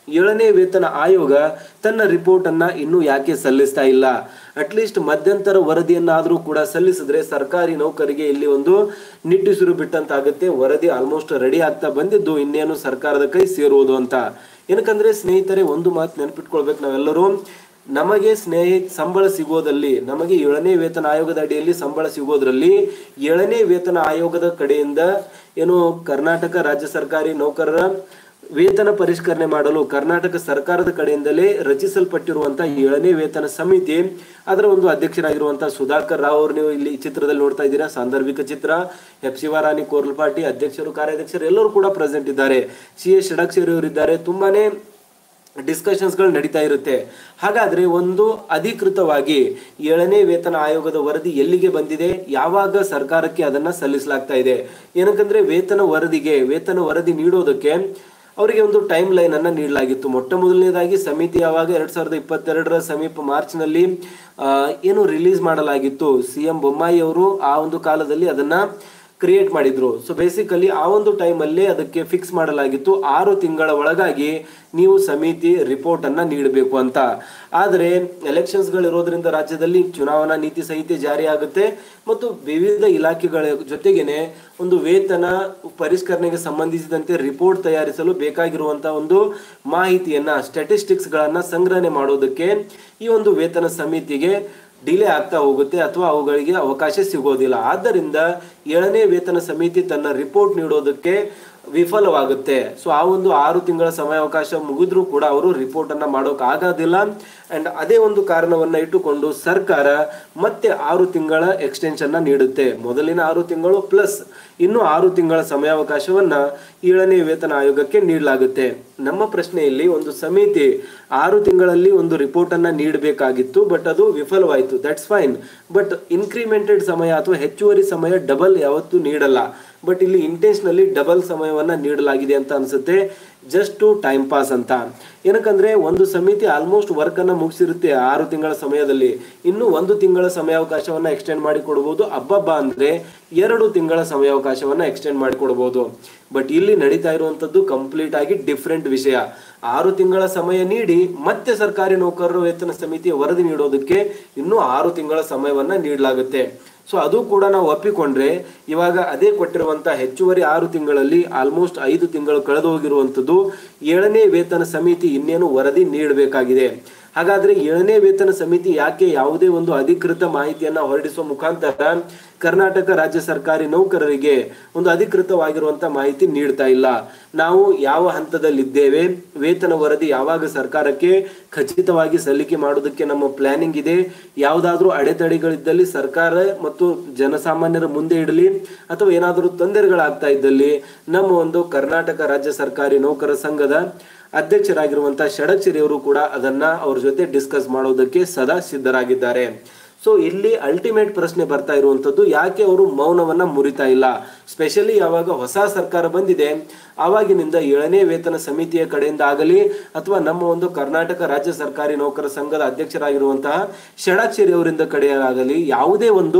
ಏಳನೇ ವೇತನ ಆಯೋಗ ತನ್ನ ರಿಪೋರ್ಟ್ ಅನ್ನ ಇನ್ನೂ ಯಾಕೆ ಸಲ್ಲಿಸ್ತಾ ಇಲ್ಲ ಅಟ್ಲೀಸ್ಟ್ ಮಧ್ಯಂತರ ವರದಿಯನ್ನಾದರೂ ಕೂಡ ಸಲ್ಲಿಸಿದ್ರೆ ಸರ್ಕಾರಿ ನೌಕರಿಗೆ ಇಲ್ಲಿ ಒಂದು ನಿಟ್ಟುಸಿರು ಬಿಟ್ಟಂತಾಗುತ್ತೆ ವರದಿ ಆಲ್ಮೋಸ್ಟ್ ರೆಡಿ ಆಗ್ತಾ ಬಂದಿದ್ದು ಇನ್ನೇನು ಸರ್ಕಾರದ ಕೈ ಸೇರುವುದು ಅಂತ ಏನಕ್ಕಂದ್ರೆ ಸ್ನೇಹಿತರೆ ಒಂದು ಮಾತು ನೆನಪಿಟ್ಕೊಳ್ಬೇಕು ನಾವೆಲ್ಲರೂ ನಮಗೆ ಸ್ನೇಹ ಸಂಬಳ ಸಿಗೋದಲ್ಲಿ ನಮಗೆ ಏಳನೇ ವೇತನ ಆಯೋಗದ ಅಡಿಯಲ್ಲಿ ಸಂಬಳ ಸಿಗೋದ್ರಲ್ಲಿ ಏಳನೇ ವೇತನ ಆಯೋಗದ ಕಡೆಯಿಂದ ಏನು ಕರ್ನಾಟಕ ರಾಜ್ಯ ಸರ್ಕಾರಿ ನೌಕರರ ವೇತನ ಪರಿಷ್ಕರಣೆ ಮಾಡಲು ಕರ್ನಾಟಕ ಸರ್ಕಾರದ ಕಡೆಯಿಂದಲೇ ರಚಿಸಲ್ಪಟ್ಟಿರುವಂತಹ ಏಳನೇ ವೇತನ ಸಮಿತಿ ಅದರ ಒಂದು ಅಧ್ಯಕ್ಷರಾಗಿರುವಂತಹ ಸುಧಾಕರ್ ರಾವ್ ಅವರು ನೀವು ಇಲ್ಲಿ ಚಿತ್ರದಲ್ಲಿ ನೋಡ್ತಾ ಇದ್ದೀರಾ ಸಾಂದರ್ಭಿಕ ಚಿತ್ರ ಎಫ್ ಶಿವರಾಣಿ ಕೋರ್ಲ್ಪಾಟಿ ಅಧ್ಯಕ್ಷರು ಕಾರ್ಯಾಧ್ಯಕ್ಷರು ಎಲ್ಲರೂ ಕೂಡ ಪ್ರೆಸೆಂಟ್ ಇದ್ದಾರೆ ಸಿ ಎಸ್ ಷಡಕ್ಷರಿ ಅವರು ಇದ್ದಾರೆ ತುಂಬಾನೇ ಡಿಸ್ಕಷನ್ಸ್ಗಳು ನಡೀತಾ ಇರುತ್ತೆ ಹಾಗಾದ್ರೆ ಒಂದು ಅಧಿಕೃತವಾಗಿ ಏಳನೇ ವೇತನ ಆಯೋಗದ ವರದಿ ಎಲ್ಲಿಗೆ ಬಂದಿದೆ ಯಾವಾಗ ಸರ್ಕಾರಕ್ಕೆ ಅದನ್ನ ಸಲ್ಲಿಸಲಾಗ್ತಾ ಇದೆ ಏನಕ್ಕಂದ್ರೆ ವೇತನ ವರದಿಗೆ ವೇತನ ವರದಿ ನೀಡೋದಕ್ಕೆ ಅವರಿಗೆ ಒಂದು ಟೈಮ್ ಲೈನ್ ಅನ್ನ ನೀಡಲಾಗಿತ್ತು ಮೊಟ್ಟ ಮೊದಲನೇದಾಗಿ ಸಮಿತಿ ಯಾವಾಗ ಎರಡ್ ಸಾವಿರದ ಇಪ್ಪತ್ತೆರಡರ ಸಮೀಪ ಮಾರ್ಚ್ನಲ್ಲಿ ಆ, ಏನು ರಿಲೀಸ್ ಮಾಡಲಾಗಿತ್ತು ಸಿ ಎಂ ಬೊಮ್ಮಾಯಿ ಅವರು ಆ ಒಂದು ಕಾಲದಲ್ಲಿ ಅದನ್ನ ಕ್ರಿಯೇಟ್ ಮಾಡಿದ್ರು ಸೊ ಬೇಸಿಕಲಿ ಆ ಒಂದು ಟೈಮಲ್ಲೇ ಅದಕ್ಕೆ ಫಿಕ್ಸ್ ಮಾಡಲಾಗಿತ್ತು ಆರು ತಿಂಗಳ ಒಳಗಾಗಿ ನೀವು ಸಮಿತಿ ರಿಪೋರ್ಟ್ ಅನ್ನ ನೀಡಬೇಕು ಅಂತ ಆದರೆ ಎಲೆಕ್ಷನ್ಸ್ ಗಳಿರೋದ್ರಿಂದ ರಾಜ್ಯದಲ್ಲಿ ಚುನಾವಣಾ ನೀತಿ ಸಂಹಿತೆ ಜಾರಿ ಆಗುತ್ತೆ ಮತ್ತು ವಿವಿಧ ಇಲಾಖೆಗಳ ಜೊತೆಗೇನೆ ಒಂದು ವೇತನ ಪರಿಷ್ಕರಣೆಗೆ ಸಂಬಂಧಿಸಿದಂತೆ ರಿಪೋರ್ಟ್ ತಯಾರಿಸಲು ಬೇಕಾಗಿರುವಂತಹ ಒಂದು ಮಾಹಿತಿಯನ್ನ ಸ್ಟ್ಯಾಟಿಸ್ಟಿಕ್ಸ್ ಗಳನ್ನ ಸಂಗ್ರಹಣೆ ಮಾಡೋದಕ್ಕೆ ಈ ಒಂದು ವೇತನ ಸಮಿತಿಗೆ ಡಿಲೇ ಆಗ್ತಾ ಹೋಗುತ್ತೆ ಅಥವಾ ಅವುಗಳಿಗೆ ಅವಕಾಶ ಸಿಗೋದಿಲ್ಲ ಆದ್ದರಿಂದ ಏಳನೇ ವೇತನ ಸಮಿತಿ ತನ್ನ ರಿಪೋರ್ಟ್ ನೀಡೋದಕ್ಕೆ ವಿಫಲವಾಗುತ್ತೆ ಸೊ ಆ ಒಂದು ಆರು ತಿಂಗಳ ಸಮಯಾವಕಾಶ ಮುಗಿದ್ರೂ ಕೂಡ ಅವರು ರಿಪೋರ್ಟ್ ಅನ್ನ ಮಾಡೋಕ್ ಆಗೋದಿಲ್ಲ ಅಂಡ್ ಅದೇ ಒಂದು ಕಾರಣವನ್ನ ಇಟ್ಟುಕೊಂಡು ಸರ್ಕಾರ ಮತ್ತೆ ಆರು ತಿಂಗಳ ಎಕ್ಸ್ಟೆನ್ಷನ್ ನೀಡುತ್ತೆ ಮೊದಲಿನ ಆರು ತಿಂಗಳು ಪ್ಲಸ್ ಇನ್ನು ಆರು ತಿಂಗಳ ಸಮಯಾವಕಾಶವನ್ನ ಏಳನೇ ವೇತನ ಆಯೋಗಕ್ಕೆ ನೀಡಲಾಗುತ್ತೆ ನಮ್ಮ ಪ್ರಶ್ನೆಯಲ್ಲಿ ಒಂದು ಸಮಿತಿ ಆರು ತಿಂಗಳಲ್ಲಿ ಒಂದು ರಿಪೋರ್ಟ್ ಅನ್ನ ನೀಡಬೇಕಾಗಿತ್ತು ಬಟ್ ಅದು ವಿಫಲವಾಯಿತು ದಟ್ಸ್ ಫೈನ್ ಬಟ್ ಇನ್ಕ್ರಿಮೆಂಟೆಡ್ ಸಮಯ ಅಥವಾ ಹೆಚ್ಚುವರಿ ಸಮಯ ಡಬಲ್ ಯಾವತ್ತೂ ನೀಡಲ್ಲ ಬಟ್ ಇಲ್ಲಿ ಇಂಟೆನ್ಸ್ನಲ್ಲಿ ಡಬಲ್ ಸಮಯವನ್ನ ನೀಡಲಾಗಿದೆ ಅಂತ ಅನ್ಸುತ್ತೆ ಜಸ್ಟ್ ಟು ಟೈಮ್ ಪಾಸ್ ಅಂತ ಏನಕ್ಕಂದ್ರೆ ಒಂದು ಸಮಿತಿ ಆಲ್ಮೋಸ್ಟ್ ವರ್ಕ್ ಅನ್ನ ಮುಗಿಸಿರುತ್ತೆ ಆರು ತಿಂಗಳ ಸಮಯದಲ್ಲಿ ಇನ್ನು ಒಂದು ತಿಂಗಳ ಸಮಯಾವಕಾಶವನ್ನ ಎಕ್ಸ್ಟೆಂಡ್ ಮಾಡಿ ಕೊಡಬಹುದು ಅಬ್ಬಬ್ಬ ಅಂದ್ರೆ ಎರಡು ತಿಂಗಳ ಸಮಯಾವಕಾಶವನ್ನ ಎಕ್ಸ್ಟೆಂಡ್ ಮಾಡಿ ಕೊಡಬಹುದು ಬಟ್ ಇಲ್ಲಿ ನಡೀತಾ ಇರುವಂತದ್ದು ಕಂಪ್ಲೀಟ್ ಆಗಿ ಡಿಫ್ರೆಂಟ್ ವಿಷಯ ಆರು ತಿಂಗಳ ಸಮಯ ನೀಡಿ ಮತ್ತೆ ಸರ್ಕಾರಿ ನೌಕರರ ವೇತನ ಸಮಿತಿಯ ವರದಿ ನೀಡೋದಕ್ಕೆ ಇನ್ನೂ ಆರು ತಿಂಗಳ ಸಮಯವನ್ನ ನೀಡಲಾಗುತ್ತೆ ಸೊ ಅದು ಕೂಡ ನಾವು ಒಪ್ಪಿಕೊಂಡ್ರೆ ಇವಾಗ ಅದೇ ಕೊಟ್ಟಿರುವಂತ ಹೆಚ್ಚುವರಿ ಆರು ತಿಂಗಳಲ್ಲಿ ಆಲ್ಮೋಸ್ಟ್ ಐದು ತಿಂಗಳು ಕಳೆದು ಹೋಗಿರುವಂತದ್ದು ಏಳನೇ ವೇತನ ಸಮಿತಿ ಇನ್ನೇನು ವರದಿ ನೀಡಬೇಕಾಗಿದೆ ಹಾಗಾದ್ರೆ ಏಳನೇ ವೇತನ ಸಮಿತಿ ಯಾಕೆ ಯಾವುದೇ ಒಂದು ಅಧಿಕೃತ ಮಾಹಿತಿಯನ್ನ ಹೊರಡಿಸುವ ಮುಖಾಂತರ ಕರ್ನಾಟಕ ರಾಜ್ಯ ಸರ್ಕಾರಿ ನೌಕರರಿಗೆ ಒಂದು ಅಧಿಕೃತವಾಗಿರುವಂತ ಮಾಹಿತಿ ನೀಡ್ತಾ ಇಲ್ಲ ನಾವು ಯಾವ ಹಂತದಲ್ಲಿದ್ದೇವೆ ವೇತನ ವರದಿ ಯಾವಾಗ ಸರ್ಕಾರಕ್ಕೆ ಖಚಿತವಾಗಿ ಸಲ್ಲಿಕೆ ಮಾಡೋದಕ್ಕೆ ನಮ್ಮ ಪ್ಲಾನಿಂಗ್ ಇದೆ ಯಾವುದಾದ್ರೂ ಅಡೆತಡೆಗಳಿದ್ದಲ್ಲಿ ಸರ್ಕಾರ ಮತ್ತು ಜನಸಾಮಾನ್ಯರ ಮುಂದೆ ಇಡಲಿ ಅಥವಾ ಏನಾದರೂ ತೊಂದರೆಗಳಾಗ್ತಾ ಇದ್ದಲ್ಲಿ ನಮ್ಮ ಒಂದು ಕರ್ನಾಟಕ ರಾಜ್ಯ ಸರ್ಕಾರಿ ನೌಕರ ಸಂಘದ ಅಧ್ಯಕ್ಷರಾಗಿರುವಂತಹ ಷಡಕ್ಷರಿ ಅವರು ಕೂಡ ಅದನ್ನ ಅವ್ರ ಜೊತೆ ಡಿಸ್ಕಸ್ ಮಾಡೋದಕ್ಕೆ ಸದಾ ಸಿದ್ಧರಾಗಿದ್ದಾರೆ ಸೊ ಇಲ್ಲಿ ಅಲ್ಟಿಮೇಟ್ ಪ್ರಶ್ನೆ ಬರ್ತಾ ಇರುವಂತದ್ದು ಯಾಕೆ ಅವರು ಮೌನವನ್ನ ಮುರಿತಾ ಇಲ್ಲ ಸ್ಪೆಷಲಿ ಯಾವಾಗ ಹೊಸ ಸರ್ಕಾರ ಬಂದಿದೆ ಆವಾಗಿನಿಂದ ಏಳನೇ ವೇತನ ಸಮಿತಿಯ ಕಡೆಯಿಂದ ಆಗಲಿ ಅಥವಾ ನಮ್ಮ ಒಂದು ಕರ್ನಾಟಕ ರಾಜ್ಯ ಸರ್ಕಾರಿ ನೌಕರ ಸಂಘದ ಅಧ್ಯಕ್ಷರಾಗಿರುವಂತಹ ಷಡಾಕ್ಷರಿ ಅವರಿಂದ ಕಡೆಯಾಗಲಿ ಯಾವುದೇ ಒಂದು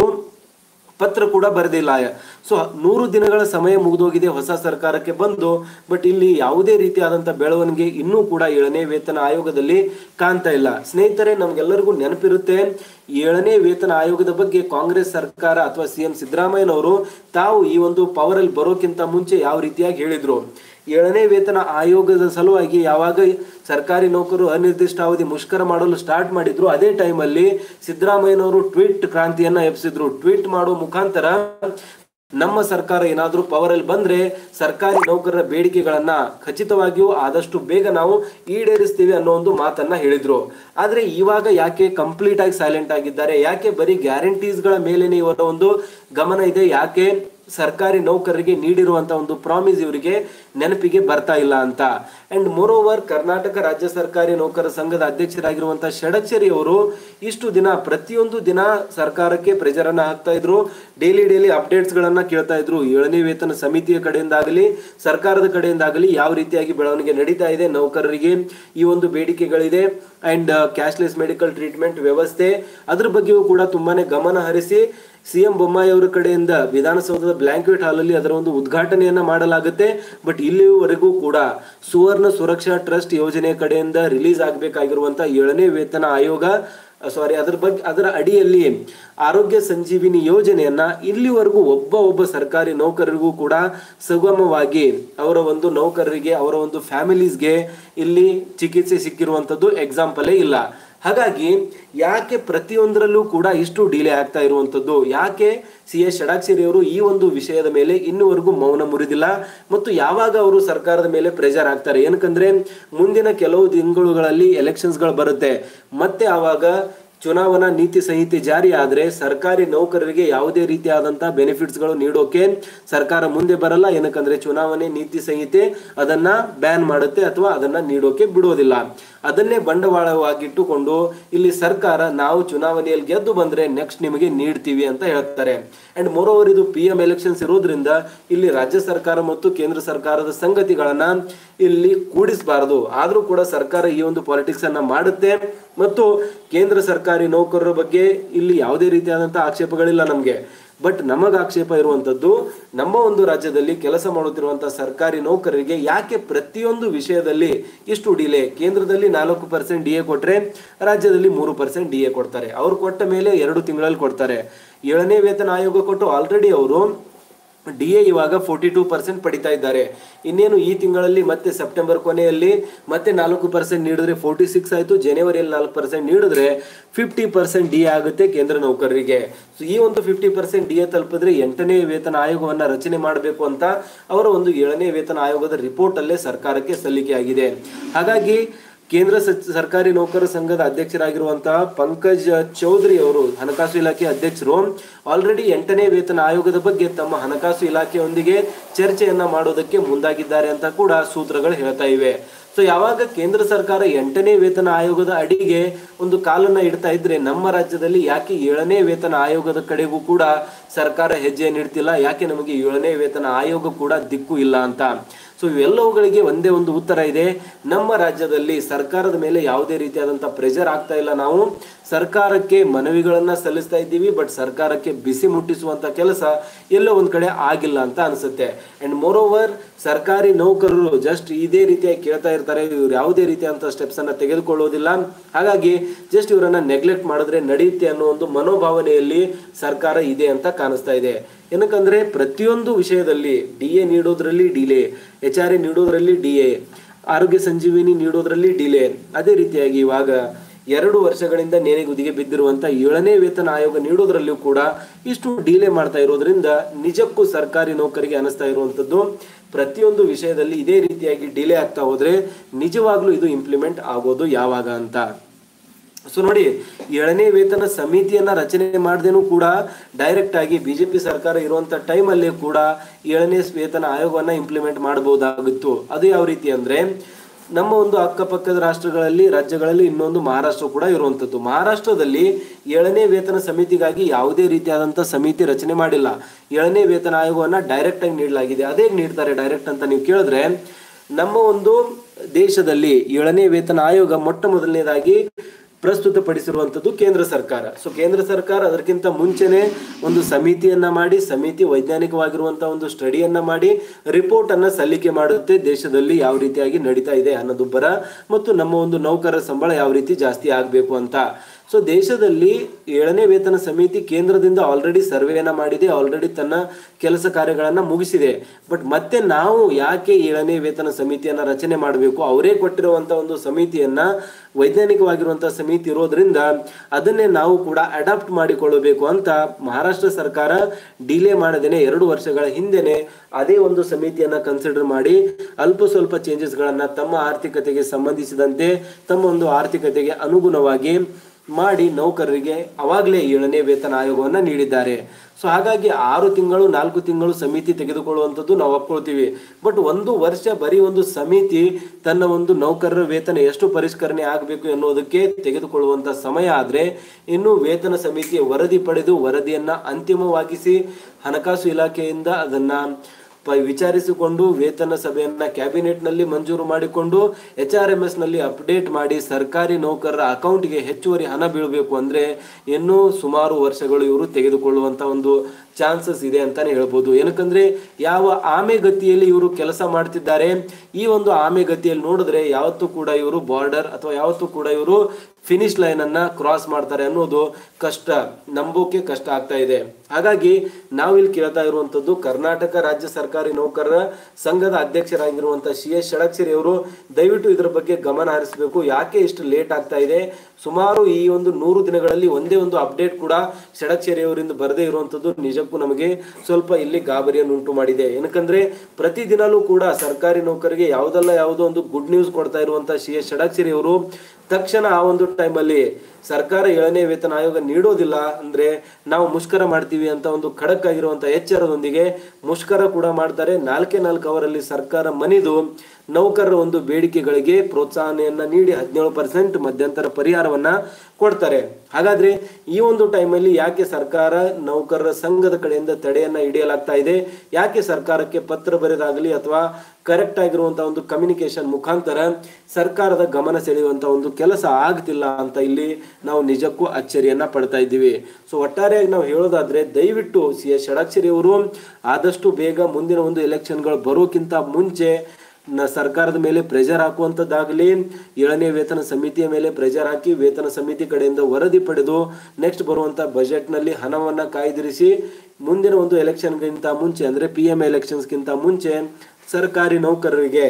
ಪತ್ರ ಕೂಡ ಬರೆದಿಲ್ಲ ಸೊ ನೂರು ದಿನಗಳ ಸಮಯ ಮುಗಿದೋಗಿದೆ ಹೊಸ ಸರ್ಕಾರಕ್ಕೆ ಬಂದು ಬಟ್ ಇಲ್ಲಿ ಯಾವುದೇ ರೀತಿಯಾದಂಥ ಬೆಳವಣಿಗೆ ಇನ್ನೂ ಕೂಡ ಏಳನೇ ವೇತನ ಆಯೋಗದಲ್ಲಿ ಕಾಣ್ತಾ ಇಲ್ಲ ಸ್ನೇಹಿತರೆ ನಮ್ಗೆಲ್ಲರಿಗೂ ನೆನಪಿರುತ್ತೆ ಏಳನೇ ವೇತನ ಆಯೋಗದ ಬಗ್ಗೆ ಕಾಂಗ್ರೆಸ್ ಸರ್ಕಾರ ಅಥವಾ ಸಿ ಎಂ ಸಿದ್ದರಾಮಯ್ಯನವರು ತಾವು ಈ ಒಂದು ಪವರ್ ಅಲ್ಲಿ ಬರೋಕ್ಕಿಂತ ಮುಂಚೆ ಯಾವ ರೀತಿಯಾಗಿ ಹೇಳಿದ್ರು ಏಳನೇ ವೇತನ ಆಯೋಗದ ಸಲುವಾಗಿ ಯಾವಾಗ ಸರ್ಕಾರಿ ನೌಕರರು ಅನಿರ್ದಿಷ್ಟಾವಧಿ ಮುಷ್ಕರ ಮಾಡಲು ಸ್ಟಾರ್ಟ್ ಮಾಡಿದ್ರು ಅದೇ ಟೈಮಲ್ಲಿ ಸಿದ್ದರಾಮಯ್ಯನವರು ಟ್ವೀಟ್ ಕ್ರಾಂತಿಯನ್ನ ಎಬ್ಸಿದ್ರು ಟ್ವೀಟ್ ಮಾಡೋ ಮುಖಾಂತರ ನಮ್ಮ ಸರ್ಕಾರ ಏನಾದ್ರೂ ಪವರ್ ಅಲ್ಲಿ ಬಂದ್ರೆ ಸರ್ಕಾರಿ ನೌಕರರ ಬೇಡಿಕೆಗಳನ್ನ ಖಚಿತವಾಗಿಯೂ ಆದಷ್ಟು ಬೇಗ ನಾವು ಈಡೇರಿಸ್ತೀವಿ ಅನ್ನೋ ಒಂದು ಮಾತನ್ನ ಹೇಳಿದ್ರು ಆದ್ರೆ ಇವಾಗ ಯಾಕೆ ಕಂಪ್ಲೀಟ್ ಆಗಿ ಸೈಲೆಂಟ್ ಆಗಿದ್ದಾರೆ ಯಾಕೆ ಬರೀ ಗ್ಯಾರಂಟೀಸ್ ಗಳ ಮೇಲೇನೆ ಇವರ ಒಂದು ಗಮನ ಇದೆ ಯಾಕೆ ಸರ್ಕಾರಿ ನೌಕರರಿಗೆ ನೀಡಿರುವಂತ ಒಂದು ಪ್ರಾಮಿಸ್ ಇವರಿಗೆ ನೆನಪಿಗೆ ಬರ್ತಾ ಇಲ್ಲ ಅಂತ ಅಂಡ್ ಮೋರ್ ಓವರ್ ಕರ್ನಾಟಕ ರಾಜ್ಯ ಸರ್ಕಾರಿ ನೌಕರ ಸಂಘದ ಅಧ್ಯಕ್ಷರಾಗಿರುವಂತಹ ಷಡಕ್ಷರಿ ಅವರು ಇಷ್ಟು ದಿನ ಪ್ರತಿಯೊಂದು ದಿನ ಸರ್ಕಾರಕ್ಕೆ ಪ್ರೆಜರ್ ಅನ್ನ ಹಾಕ್ತಾ ಇದ್ರು ಡೈಲಿ ಡೈಲಿ ಅಪ್ಡೇಟ್ಸ್ ಗಳನ್ನ ಕೇಳ್ತಾ ಇದ್ರು ಏಳನೇ ವೇತನ ಸಮಿತಿಯ ಕಡೆಯಿಂದಾಗಲಿ ಸರ್ಕಾರದ ಕಡೆಯಿಂದಾಗಲಿ ಯಾವ ರೀತಿಯಾಗಿ ಬೆಳವಣಿಗೆ ನಡೀತಾ ಇದೆ ನೌಕರರಿಗೆ ಈ ಒಂದು ಬೇಡಿಕೆಗಳಿದೆ ಅಂಡ್ ಕ್ಯಾಶ್ಲೆಸ್ ಮೆಡಿಕಲ್ ಟ್ರೀಟ್ಮೆಂಟ್ ವ್ಯವಸ್ಥೆ ಅದ್ರ ಬಗ್ಗೆಯೂ ಕೂಡ ತುಂಬಾನೇ ಗಮನ ಹರಿಸಿ ಸಿಎಂ ಬೊಮ್ಮಾಯಿ ಅವರ ಕಡೆಯಿಂದ ವಿಧಾನಸೌಧದ ಬ್ಲಾಂಕ್ವೆಟ್ ಹಾಲಲ್ಲಿ ಅದರ ಒಂದು ಉದ್ಘಾಟನೆಯನ್ನ ಮಾಡಲಾಗುತ್ತೆ ಬಟ್ ಇಲ್ಲಿವರೆಗೂ ಕೂಡ ಸುವರ್ಣ ಸುರಕ್ಷಾ ಟ್ರಸ್ಟ್ ಯೋಜನೆ ಕಡೆಯಿಂದ ರಿಲೀಸ್ ಆಗಬೇಕಾಗಿರುವಂತ ಏಳನೇ ವೇತನ ಆಯೋಗ ಸಾರಿ ಅದರ ಬಗ್ಗೆ ಅದರ ಅಡಿಯಲ್ಲಿ ಆರೋಗ್ಯ ಸಂಜೀವಿನಿ ಯೋಜನೆಯನ್ನ ಇಲ್ಲಿವರೆಗೂ ಒಬ್ಬ ಒಬ್ಬ ಸರ್ಕಾರಿ ನೌಕರರಿಗೂ ಕೂಡ ಸುಗಮವಾಗಿ ಅವರ ಒಂದು ನೌಕರರಿಗೆ ಅವರ ಒಂದು ಫ್ಯಾಮಿಲೀಸ್ಗೆ ಇಲ್ಲಿ ಚಿಕಿತ್ಸೆ ಸಿಕ್ಕಿರುವಂಥದ್ದು ಎಕ್ಸಾಂಪಲೇ ಇಲ್ಲ ಹಾಗಾಗಿ ಯಾಕೆ ಪ್ರತಿಯೊಂದರಲ್ಲೂ ಕೂಡ ಇಷ್ಟು ಡಿಲೇ ಆಗ್ತಾ ಇರುವಂಥದ್ದು ಯಾಕೆ ಸಿ ಎಸ್ ಷಡಾಕ್ಷರಿ ಅವರು ಈ ಒಂದು ವಿಷಯದ ಮೇಲೆ ಇನ್ನುವರೆಗೂ ಮೌನ ಮುರಿದಿಲ್ಲ ಮತ್ತು ಯಾವಾಗ ಅವರು ಸರ್ಕಾರದ ಮೇಲೆ ಪ್ರೆಷರ್ ಆಗ್ತಾರೆ ಏನಕ್ಕಂದ್ರೆ ಮುಂದಿನ ಕೆಲವು ತಿಂಗಳುಗಳಲ್ಲಿ ಎಲೆಕ್ಷನ್ಸ್ಗಳು ಬರುತ್ತೆ ಮತ್ತೆ ಆವಾಗ ಚುನಾವಣಾ ನೀತಿ ಸಂಹಿತೆ ಜಾರಿ ಆದರೆ ಸರ್ಕಾರಿ ನೌಕರರಿಗೆ ಯಾವುದೇ ರೀತಿಯಾದಂತಹ ಬೆನಿಫಿಟ್ಸ್ಗಳು ನೀಡೋಕೆ ಸರ್ಕಾರ ಮುಂದೆ ಬರಲ್ಲ ಏನಕ್ಕಂದ್ರೆ ಚುನಾವಣೆ ನೀತಿ ಸಂಹಿತೆ ಅದನ್ನ ಬ್ಯಾನ್ ಮಾಡುತ್ತೆ ಅಥವಾ ಅದನ್ನ ನೀಡೋಕೆ ಬಿಡೋದಿಲ್ಲ ಅದನ್ನೇ ಬಂಡವಾಳವಾಗಿಟ್ಟುಕೊಂಡು ಇಲ್ಲಿ ಸರ್ಕಾರ ನಾವು ಚುನಾವಣೆಯಲ್ಲಿ ಗೆದ್ದು ಬಂದ್ರೆ ನೆಕ್ಸ್ಟ್ ನಿಮಗೆ ನೀಡ್ತೀವಿ ಅಂತ ಹೇಳ್ತಾರೆ ಅಂಡ್ ಮೋರೋವರ್ ಇದು ಪಿ ಎಂ ಎಲೆಕ್ಷನ್ಸ್ ಇರೋದ್ರಿಂದ ಇಲ್ಲಿ ರಾಜ್ಯ ಸರ್ಕಾರ ಮತ್ತು ಕೇಂದ್ರ ಸರ್ಕಾರದ ಸಂಗತಿಗಳನ್ನ ಇಲ್ಲಿ ಕೂಡಿಸಬಾರದು ಆದ್ರೂ ಕೂಡ ಸರ್ಕಾರ ಈ ಒಂದು ಪಾಲಿಟಿಕ್ಸ್ ಅನ್ನ ಮಾಡುತ್ತೆ ಮತ್ತು ಕೇಂದ್ರ ಸರ್ಕಾರಿ ನೌಕರರ ಬಗ್ಗೆ ಇಲ್ಲಿ ಯಾವುದೇ ರೀತಿಯಾದಂತಹ ಆಕ್ಷೇಪಗಳಿಲ್ಲ ನಮಗೆ ಬಟ್ ನಮಗ ಆಕ್ಷೇಪ ಇರುವಂತದ್ದು ನಮ್ಮ ಒಂದು ರಾಜ್ಯದಲ್ಲಿ ಕೆಲಸ ಮಾಡುತ್ತಿರುವಂತಹ ಸರ್ಕಾರಿ ನೌಕರರಿಗೆ ಯಾಕೆ ಪ್ರತಿಯೊಂದು ವಿಷಯದಲ್ಲಿ ಇಷ್ಟು ಡಿಲೇ ಕೇಂದ್ರದಲ್ಲಿ ನಾಲ್ಕು ಪರ್ಸೆಂಟ್ ಡಿ ಎ ಕೊಟ್ರೆ ರಾಜ್ಯದಲ್ಲಿ ಮೂರು ಪರ್ಸೆಂಟ್ ಡಿ ಎ ಕೊಡ್ತಾರೆ ಅವ್ರು ಕೊಟ್ಟ ಮೇಲೆ ಎರಡು ತಿಂಗಳಲ್ಲಿ ಕೊಡ್ತಾರೆ ಏಳನೇ ವೇತನ ಆಯೋಗ ಕೊಟ್ಟು ಆಲ್ರೆಡಿ ಅವರು ಡಿ ಎ ಇವಾಗ ಫೋರ್ಟಿ ಟೂ ಪರ್ಸೆಂಟ್ ಪಡಿತಾ ಇದ್ದಾರೆ ಇನ್ನೇನು ಈ ತಿಂಗಳಲ್ಲಿ ಮತ್ತೆ ಸೆಪ್ಟೆಂಬರ್ ಕೊನೆಯಲ್ಲಿ ಮತ್ತೆ ನಾಲ್ಕು ಪರ್ಸೆಂಟ್ ನೀಡಿದ್ರೆ ಫೋರ್ಟಿ ಸಿಕ್ಸ್ ಆಯಿತು ಜನವರಿಯಲ್ಲಿ ನಾಲ್ಕು ಪರ್ಸೆಂಟ್ ನೀಡಿದ್ರೆ ಫಿಫ್ಟಿ ಪರ್ಸೆಂಟ್ ಡಿ ಆಗುತ್ತೆ ಕೇಂದ್ರ ನೌಕರರಿಗೆ ಸೊ ಈ ಒಂದು ಫಿಫ್ಟಿ ಪರ್ಸೆಂಟ್ ಡಿ ಎ ತಲುಪಿದ್ರೆ ಎಂಟನೇ ವೇತನ ಆಯೋಗವನ್ನ ರಚನೆ ಮಾಡಬೇಕು ಅಂತ ಅವರ ಒಂದು ಏಳನೇ ವೇತನ ಆಯೋಗದ ರಿಪೋರ್ಟ್ ಅಲ್ಲೇ ಸರ್ಕಾರಕ್ಕೆ ಸಲ್ಲಿಕೆ ಆಗಿದೆ ಹಾಗಾಗಿ ಕೇಂದ್ರ ಸಚ್- ಸರ್ಕಾರಿ ನೌಕರ ಸಂಘದ ಅಧ್ಯಕ್ಷರಾಗಿರುವಂತಹ ಪಂಕಜ್ ಚೌಧರಿ ಅವರು ಹಣಕಾಸು ಇಲಾಖೆ ಅಧ್ಯಕ್ಷರು ಆಲ್ರೆಡಿ ಎಂಟನೇ ವೇತನ ಆಯೋಗದ ಬಗ್ಗೆ ತಮ್ಮ ಹಣಕಾಸು ಇಲಾಖೆಯೊಂದಿಗೆ ಚರ್ಚೆಯನ್ನ ಮಾಡೋದಕ್ಕೆ ಮುಂದಾಗಿದ್ದಾರೆ ಅಂತ ಕೂಡ ಸೂತ್ರಗಳು ಹೇಳ್ತಾ ಇವೆ ಸೊ ಯಾವಾಗ ಕೇಂದ್ರ ಸರ್ಕಾರ ಎಂಟನೇ ವೇತನ ಆಯೋಗದ ಅಡಿಗೆ ಒಂದು ಕಾಲನ್ನ ಇಡ್ತಾ ಇದ್ರೆ ನಮ್ಮ ರಾಜ್ಯದಲ್ಲಿ ಯಾಕೆ ಏಳನೇ ವೇತನ ಆಯೋಗದ ಕಡೆಗೂ ಕೂಡ ಸರ್ಕಾರ ಹೆಜ್ಜೆಯನ್ನು ಇಡ್ತಿಲ್ಲ ಯಾಕೆ ನಮಗೆ ಏಳನೇ ವೇತನ ಆಯೋಗ ಕೂಡ ದಿಕ್ಕು ಇಲ್ಲ ಅಂತ ಸೊ ಇವೆಲ್ಲವುಗಳಿಗೆ ಒಂದೇ ಒಂದು ಉತ್ತರ ಇದೆ ನಮ್ಮ ರಾಜ್ಯದಲ್ಲಿ ಸರ್ಕಾರದ ಮೇಲೆ ಯಾವುದೇ ರೀತಿಯಾದಂತಹ ಪ್ರೆಷರ್ ಆಗ್ತಾ ಇಲ್ಲ ನಾವು ಸರ್ಕಾರಕ್ಕೆ ಮನವಿಗಳನ್ನ ಸಲ್ಲಿಸ್ತಾ ಇದ್ದೀವಿ ಬಟ್ ಸರ್ಕಾರಕ್ಕೆ ಬಿಸಿ ಮುಟ್ಟಿಸುವಂತ ಕೆಲಸ ಎಲ್ಲೋ ಒಂದ್ ಕಡೆ ಆಗಿಲ್ಲ ಅಂತ ಅನ್ಸುತ್ತೆ ಅಂಡ್ ಮೋರ್ ಓವರ್ ಸರ್ಕಾರಿ ನೌಕರರು ಜಸ್ಟ್ ಇದೇ ರೀತಿಯಾಗಿ ಕೇಳ್ತಾ ಇರ್ತಾರೆ ಇವ್ರು ಯಾವುದೇ ರೀತಿಯಾದಂತಹ ಸ್ಟೆಪ್ಸ್ ಅನ್ನ ತೆಗೆದುಕೊಳ್ಳೋದಿಲ್ಲ ಹಾಗಾಗಿ ಜಸ್ಟ್ ಇವರನ್ನ ನೆಗ್ಲೆಕ್ಟ್ ಮಾಡಿದ್ರೆ ನಡೆಯುತ್ತೆ ಅನ್ನೋ ಒಂದು ಮನೋಭಾವನೆಯಲ್ಲಿ ಸರ್ಕಾರ ಇದೆ ಅಂತ ಕಾಣಿಸ್ತಾ ಇದೆ ಏನಕ್ಕಂದ್ರೆ ಪ್ರತಿಯೊಂದು ವಿಷಯದಲ್ಲಿ ಡಿ ಎ ನೀಡೋದ್ರಲ್ಲಿ ಡಿಲೇ ಎಚ್ ಆರ್ ಎ ನೀಡೋದ್ರಲ್ಲಿ D A Arogya Sanjeevini ನೀಡೋದ್ರಲ್ಲಿ delay ಅದೇ ರೀತಿಯಾಗಿ ಇವಾಗ ಎರಡು ವರ್ಷಗಳಿಂದ ನೇಣಿಗುದಿಗೆ ಬಿದ್ದಿರುವಂತ ಏಳನೇ ವೇತನ ಆಯೋಗ ನೀಡೋದ್ರಲ್ಲಿಯೂ ಕೂಡ ಇಷ್ಟು ಡಿಲೇ ಮಾಡ್ತಾ ಇರೋದ್ರಿಂದ ನಿಜಕ್ಕೂ ಸರ್ಕಾರಿ ನೌಕರಿಗೆ ಅನಿಸ್ತಾ ಇರುವಂತದ್ದು ಪ್ರತಿಯೊಂದು ವಿಷಯದಲ್ಲಿ ಇದೇ ರೀತಿಯಾಗಿ ಡಿಲೇ ಆಗ್ತಾ ಹೋದ್ರೆ ನಿಜವಾಗ್ಲೂ ಇದು ಇಂಪ್ಲಿಮೆಂಟ್ ಆಗೋದು ಯಾವಾಗ ಅಂತ ಸೊ ನೋಡಿ ಏಳನೇ ವೇತನ ಸಮಿತಿಯನ್ನ ರಚನೆ ಮಾಡದೇನು ಕೂಡ ಡೈರೆಕ್ಟ್ ಆಗಿ ಬಿಜೆಪಿ ಸರ್ಕಾರ ಇರುವಂತ ಟೈಮಲ್ಲಿ ಕೂಡ ಏಳನೇ ವೇತನ ಆಯೋಗವನ್ನ ಇಂಪ್ಲಿಮೆಂಟ್ ಮಾಡಬಹುದಾಗಿತ್ತು ಅದು ಯಾವ ರೀತಿ ಅಂದ್ರೆ ನಮ್ಮ ಒಂದು ಅಕ್ಕಪಕ್ಕದ ರಾಷ್ಟ್ರಗಳಲ್ಲಿ ರಾಜ್ಯಗಳಲ್ಲಿ ಇನ್ನೊಂದು ಮಹಾರಾಷ್ಟ್ರ ಕೂಡ ಇರುವಂತದ್ದು ಮಹಾರಾಷ್ಟ್ರದಲ್ಲಿ ಏಳನೇ ವೇತನ ಸಮಿತಿಗಾಗಿ ಯಾವುದೇ ರೀತಿಯಾದಂಥ ಸಮಿತಿ ರಚನೆ ಮಾಡಿಲ್ಲ ಏಳನೇ ವೇತನ ಆಯೋಗವನ್ನ ಡೈರೆಕ್ಟ್ ಆಗಿ ನೀಡಲಾಗಿದೆ ಅದೇ ನೀಡ್ತಾರೆ ಡೈರೆಕ್ಟ್ ಅಂತ ನೀವು ಕೇಳಿದ್ರೆ ನಮ್ಮ ಒಂದು ದೇಶದಲ್ಲಿ ಏಳನೇ ವೇತನ ಆಯೋಗ ಮೊಟ್ಟ ಮೊದಲನೇದಾಗಿ ಪ್ರಸ್ತುತಪಡಿಸಿರುವಂಥದ್ದು ಕೇಂದ್ರ ಸರ್ಕಾರ ಸೊ ಕೇಂದ್ರ ಸರ್ಕಾರ ಅದಕ್ಕಿಂತ ಮುಂಚೆನೆ ಒಂದು ಸಮಿತಿಯನ್ನ ಮಾಡಿ ಸಮಿತಿ ವೈಜ್ಞಾನಿಕವಾಗಿರುವಂತಹ ಒಂದು ಸ್ಟಡಿಯನ್ನ ಮಾಡಿ ರಿಪೋರ್ಟ್ ಅನ್ನ ಸಲ್ಲಿಕೆ ಮಾಡುತ್ತೆ ದೇಶದಲ್ಲಿ ಯಾವ ರೀತಿಯಾಗಿ ನಡೀತಾ ಇದೆ ಅನ್ನೋದುಬ್ಬರ ಮತ್ತು ನಮ್ಮ ಒಂದು ನೌಕರರ ಸಂಬಳ ಯಾವ ರೀತಿ ಜಾಸ್ತಿ ಆಗಬೇಕು ಅಂತ ಸೊ ದೇಶದಲ್ಲಿ ಏಳನೇ ವೇತನ ಸಮಿತಿ ಕೇಂದ್ರದಿಂದ ಆಲ್ರೆಡಿ ಸರ್ವೆಯನ್ನ ಮಾಡಿದೆ ಆಲ್ರೆಡಿ ತನ್ನ ಕೆಲಸ ಕಾರ್ಯಗಳನ್ನ ಮುಗಿಸಿದೆ ಬಟ್ ಮತ್ತೆ ನಾವು ಯಾಕೆ ಏಳನೇ ವೇತನ ಸಮಿತಿಯನ್ನ ರಚನೆ ಮಾಡಬೇಕು ಅವರೇ ಕೊಟ್ಟಿರುವಂತ ಒಂದು ಸಮಿತಿಯನ್ನ ವೈಜ್ಞಾನಿಕವಾಗಿರುವಂತಹ ಸಮಿತಿ ಇರೋದ್ರಿಂದ ಅದನ್ನೇ ನಾವು ಕೂಡ ಅಡಾಪ್ಟ್ ಮಾಡಿಕೊಳ್ಳಬೇಕು ಅಂತ ಮಹಾರಾಷ್ಟ್ರ ಸರ್ಕಾರ ಡಿಲೇ ಮಾಡದೇನೆ ಎರಡು ವರ್ಷಗಳ ಹಿಂದೆನೆ ಅದೇ ಒಂದು ಸಮಿತಿಯನ್ನ ಕನ್ಸಿಡರ್ ಮಾಡಿ ಅಲ್ಪ ಸ್ವಲ್ಪ ಚೇಂಜಸ್ಗಳನ್ನ ತಮ್ಮ ಆರ್ಥಿಕತೆಗೆ ಸಂಬಂಧಿಸಿದಂತೆ ತಮ್ಮ ಒಂದು ಆರ್ಥಿಕತೆಗೆ ಅನುಗುಣವಾಗಿ ಮಾಡಿ ನೌಕರರಿಗೆ ಅವಾಗಲೇ ಏಳನೇ ವೇತನ ಆಯೋಗವನ್ನ ನೀಡಿದ್ದಾರೆ ಸೊ ಹಾಗಾಗಿ ಆರು ತಿಂಗಳು ನಾಲ್ಕು ತಿಂಗಳು ಸಮಿತಿ ತೆಗೆದುಕೊಳ್ಳುವಂಥದ್ದು ನಾವು ಒಪ್ಕೊಳ್ತೀವಿ ಬಟ್ ಒಂದು ವರ್ಷ ಬರೀ ಒಂದು ಸಮಿತಿ ತನ್ನ ಒಂದು ನೌಕರರ ವೇತನ ಎಷ್ಟು ಪರಿಷ್ಕರಣೆ ಆಗಬೇಕು ಎನ್ನುವುದಕ್ಕೆ ತೆಗೆದುಕೊಳ್ಳುವಂತ ಸಮಯ ಆದ್ರೆ ಇನ್ನು ವೇತನ ಸಮಿತಿಯ ವರದಿ ಪಡೆದು ವರದಿಯನ್ನ ಅಂತಿಮವಾಗಿಸಿ ಹಣಕಾಸು ಇಲಾಖೆಯಿಂದ ಅದನ್ನ ಪ ವಿಚಾರಿಸಿಕೊಂಡು ವೇತನ ಸಭೆಯನ್ನ ಕ್ಯಾಬಿನೆಟ್ನಲ್ಲಿ ಮಂಜೂರು ಮಾಡಿಕೊಂಡು ಎಚ್ ಆರ್ ಎಂ ಎಸ್ ನಲ್ಲಿ ಅಪ್ಡೇಟ್ ಮಾಡಿ ಸರ್ಕಾರಿ ನೌಕರರ ಅಕೌಂಟ್ಗೆ ಹೆಚ್ಚುವರಿ ಹಣ ಬೀಳಬೇಕು ಅಂದ್ರೆ ಇನ್ನೂ ಸುಮಾರು ವರ್ಷಗಳು ಇವರು ತೆಗೆದುಕೊಳ್ಳುವಂತ ಒಂದು ಚಾನ್ಸಸ್ ಇದೆ ಅಂತಾನೆ ಹೇಳ್ಬೋದು ಏನಕ್ಕಂದ್ರೆ ಯಾವ ಆಮೆ ಗತಿಯಲ್ಲಿ ಇವರು ಕೆಲಸ ಮಾಡ್ತಿದ್ದಾರೆ ಈ ಒಂದು ಆಮೆ ಗತಿಯಲ್ಲಿ ನೋಡಿದ್ರೆ ಯಾವತ್ತೂ ಕೂಡ ಇವರು ಬಾರ್ಡರ್ ಅಥವಾ ಯಾವತ್ತೂ ಕೂಡ ಇವರು ಫಿನಿಶ್ ಲೈನ್ ಅನ್ನ ಕ್ರಾಸ್ ಮಾಡ್ತಾರೆ ಅನ್ನೋದು ಕಷ್ಟ ನಂಬೋಕೆ ಕಷ್ಟ ಆಗ್ತಾ ಇದೆ ಹಾಗಾಗಿ ನಾವಿಲ್ಲಿ ಕೇಳ್ತಾ ಇರುವಂತದ್ದು ಕರ್ನಾಟಕ ರಾಜ್ಯ ಸರ್ಕಾರಿ ನೌಕರರ ಸಂಘದ ಅಧ್ಯಕ್ಷರಾಗಿರುವಂತಹ ಸಿ ಎಸ್ ಷಡಕ್ಷರಿ ಅವರು ದಯವಿಟ್ಟು ಇದರ ಬಗ್ಗೆ ಗಮನ ಹರಿಸಬೇಕು ಯಾಕೆ ಇಷ್ಟು ಲೇಟ್ ಆಗ್ತಾ ಇದೆ ಸುಮಾರು ಈ ಒಂದು ನೂರು ದಿನಗಳಲ್ಲಿ ಒಂದೇ ಒಂದು ಅಪ್ಡೇಟ್ ಕೂಡ ಷಡಕ್ಷರಿ ಅವರಿಂದ ಬರದೇ ಇರುವಂತದ್ದು ನಿಜಕ್ಕೂ ನಮಗೆ ಸ್ವಲ್ಪ ಇಲ್ಲಿ ಗಾಬರಿಯನ್ನು ಉಂಟು ಮಾಡಿದೆ ಏನಕ್ಕಂದ್ರೆ ಪ್ರತಿದಿನಲೂ ಕೂಡ ಸರ್ಕಾರಿ ನೌಕರಿಗೆ ಯಾವುದಲ್ಲ ಯಾವುದೋ ಒಂದು ಗುಡ್ ನ್ಯೂಸ್ ಕೊಡ್ತಾ ಇರುವಂತಹ ಸಿ ಎಸ್ ಷಡಕ್ಷರಿ ಅವರು ತಕ್ಷಣ ಆ ಒಂದು ಟೈಮಲ್ಲಿ ಸರ್ಕಾರ ಏಳನೇ ವೇತನ ಆಯೋಗ ನೀಡೋದಿಲ್ಲ ಅಂದ್ರೆ ನಾವು ಮುಷ್ಕರ ಮಾಡ್ತೀವಿ ಅಂತ ಒಂದು ಖಡಕ್ ಆಗಿರುವಂತಹ ಎಚ್ಚರದೊಂದಿಗೆ ಮುಷ್ಕರ ಕೂಡ ಮಾಡ್ತಾರೆ ನಾಲ್ಕೇ ನಾಲ್ಕು ಅವರಲ್ಲಿ ಸರ್ಕಾರ ಮನಿದು ನೌಕರರ ಒಂದು ಬೇಡಿಕೆಗಳಿಗೆ ಪ್ರೋತ್ಸಾಹನೆಯನ್ನ ನೀಡಿ ಹದಿನೇಳು ಪರ್ಸೆಂಟ್ ಮಧ್ಯಂತರ ಪರಿಹಾರವನ್ನ ಕೊಡ್ತಾರೆ ಹಾಗಾದ್ರೆ ಈ ಒಂದು ಟೈಮಲ್ಲಿ ಯಾಕೆ ಸರ್ಕಾರ ನೌಕರರ ಸಂಘದ ಕಡೆಯಿಂದ ತಡೆಯನ್ನ ಹಿಡಿಯಲಾಗ್ತಾ ಇದೆ ಯಾಕೆ ಸರ್ಕಾರಕ್ಕೆ ಪತ್ರ ಬರೆದಾಗಲಿ ಅಥವಾ ಕರೆಕ್ಟ್ ಆಗಿರುವಂತಹ ಒಂದು ಕಮ್ಯುನಿಕೇಶನ್ ಮುಖಾಂತರ ಸರ್ಕಾರದ ಗಮನ ಸೆಳೆಯುವಂತ ಒಂದು ಕೆಲಸ ಆಗ್ತಿಲ್ಲ ಅಂತ ಇಲ್ಲಿ ನಾವು ನಿಜಕ್ಕೂ ಅಚ್ಚರಿಯನ್ನ ಪಡ್ತಾ ಇದ್ದೀವಿ ಸೊ ಒಟ್ಟಾರೆಯಾಗಿ ನಾವು ಹೇಳೋದಾದ್ರೆ ದಯವಿಟ್ಟು ಸಿ ಎಸ್ ಷಡಾಕ್ಷರಿ ಅವರು ಆದಷ್ಟು ಬೇಗ ಮುಂದಿನ ಒಂದು ಎಲೆಕ್ಷನ್ಗಳು ಬರೋಕ್ಕಿಂತ ಮುಂಚೆ ನ ಸರ್ಕಾರದ ಮೇಲೆ ಪ್ರೆಷರ್ ಹಾಕುವಂಥದ್ದಾಗಲಿ ಏಳನೇ ವೇತನ ಸಮಿತಿಯ ಮೇಲೆ ಪ್ರೆಷರ್ ಹಾಕಿ ವೇತನ ಸಮಿತಿ ಕಡೆಯಿಂದ ವರದಿ ಪಡೆದು ನೆಕ್ಸ್ಟ್ ಬರುವಂಥ ಬಜೆಟ್ನಲ್ಲಿ ಹಣವನ್ನು ಕಾಯ್ದಿರಿಸಿ ಮುಂದಿನ ಒಂದು ಎಲೆಕ್ಷನ್ಗಿಂತ ಮುಂಚೆ ಅಂದರೆ ಪಿ ಎಮ್ ಎಲೆಕ್ಷನ್ಸ್ಗಿಂತ ಮುಂಚೆ ಸರ್ಕಾರಿ ನೌಕರರಿಗೆ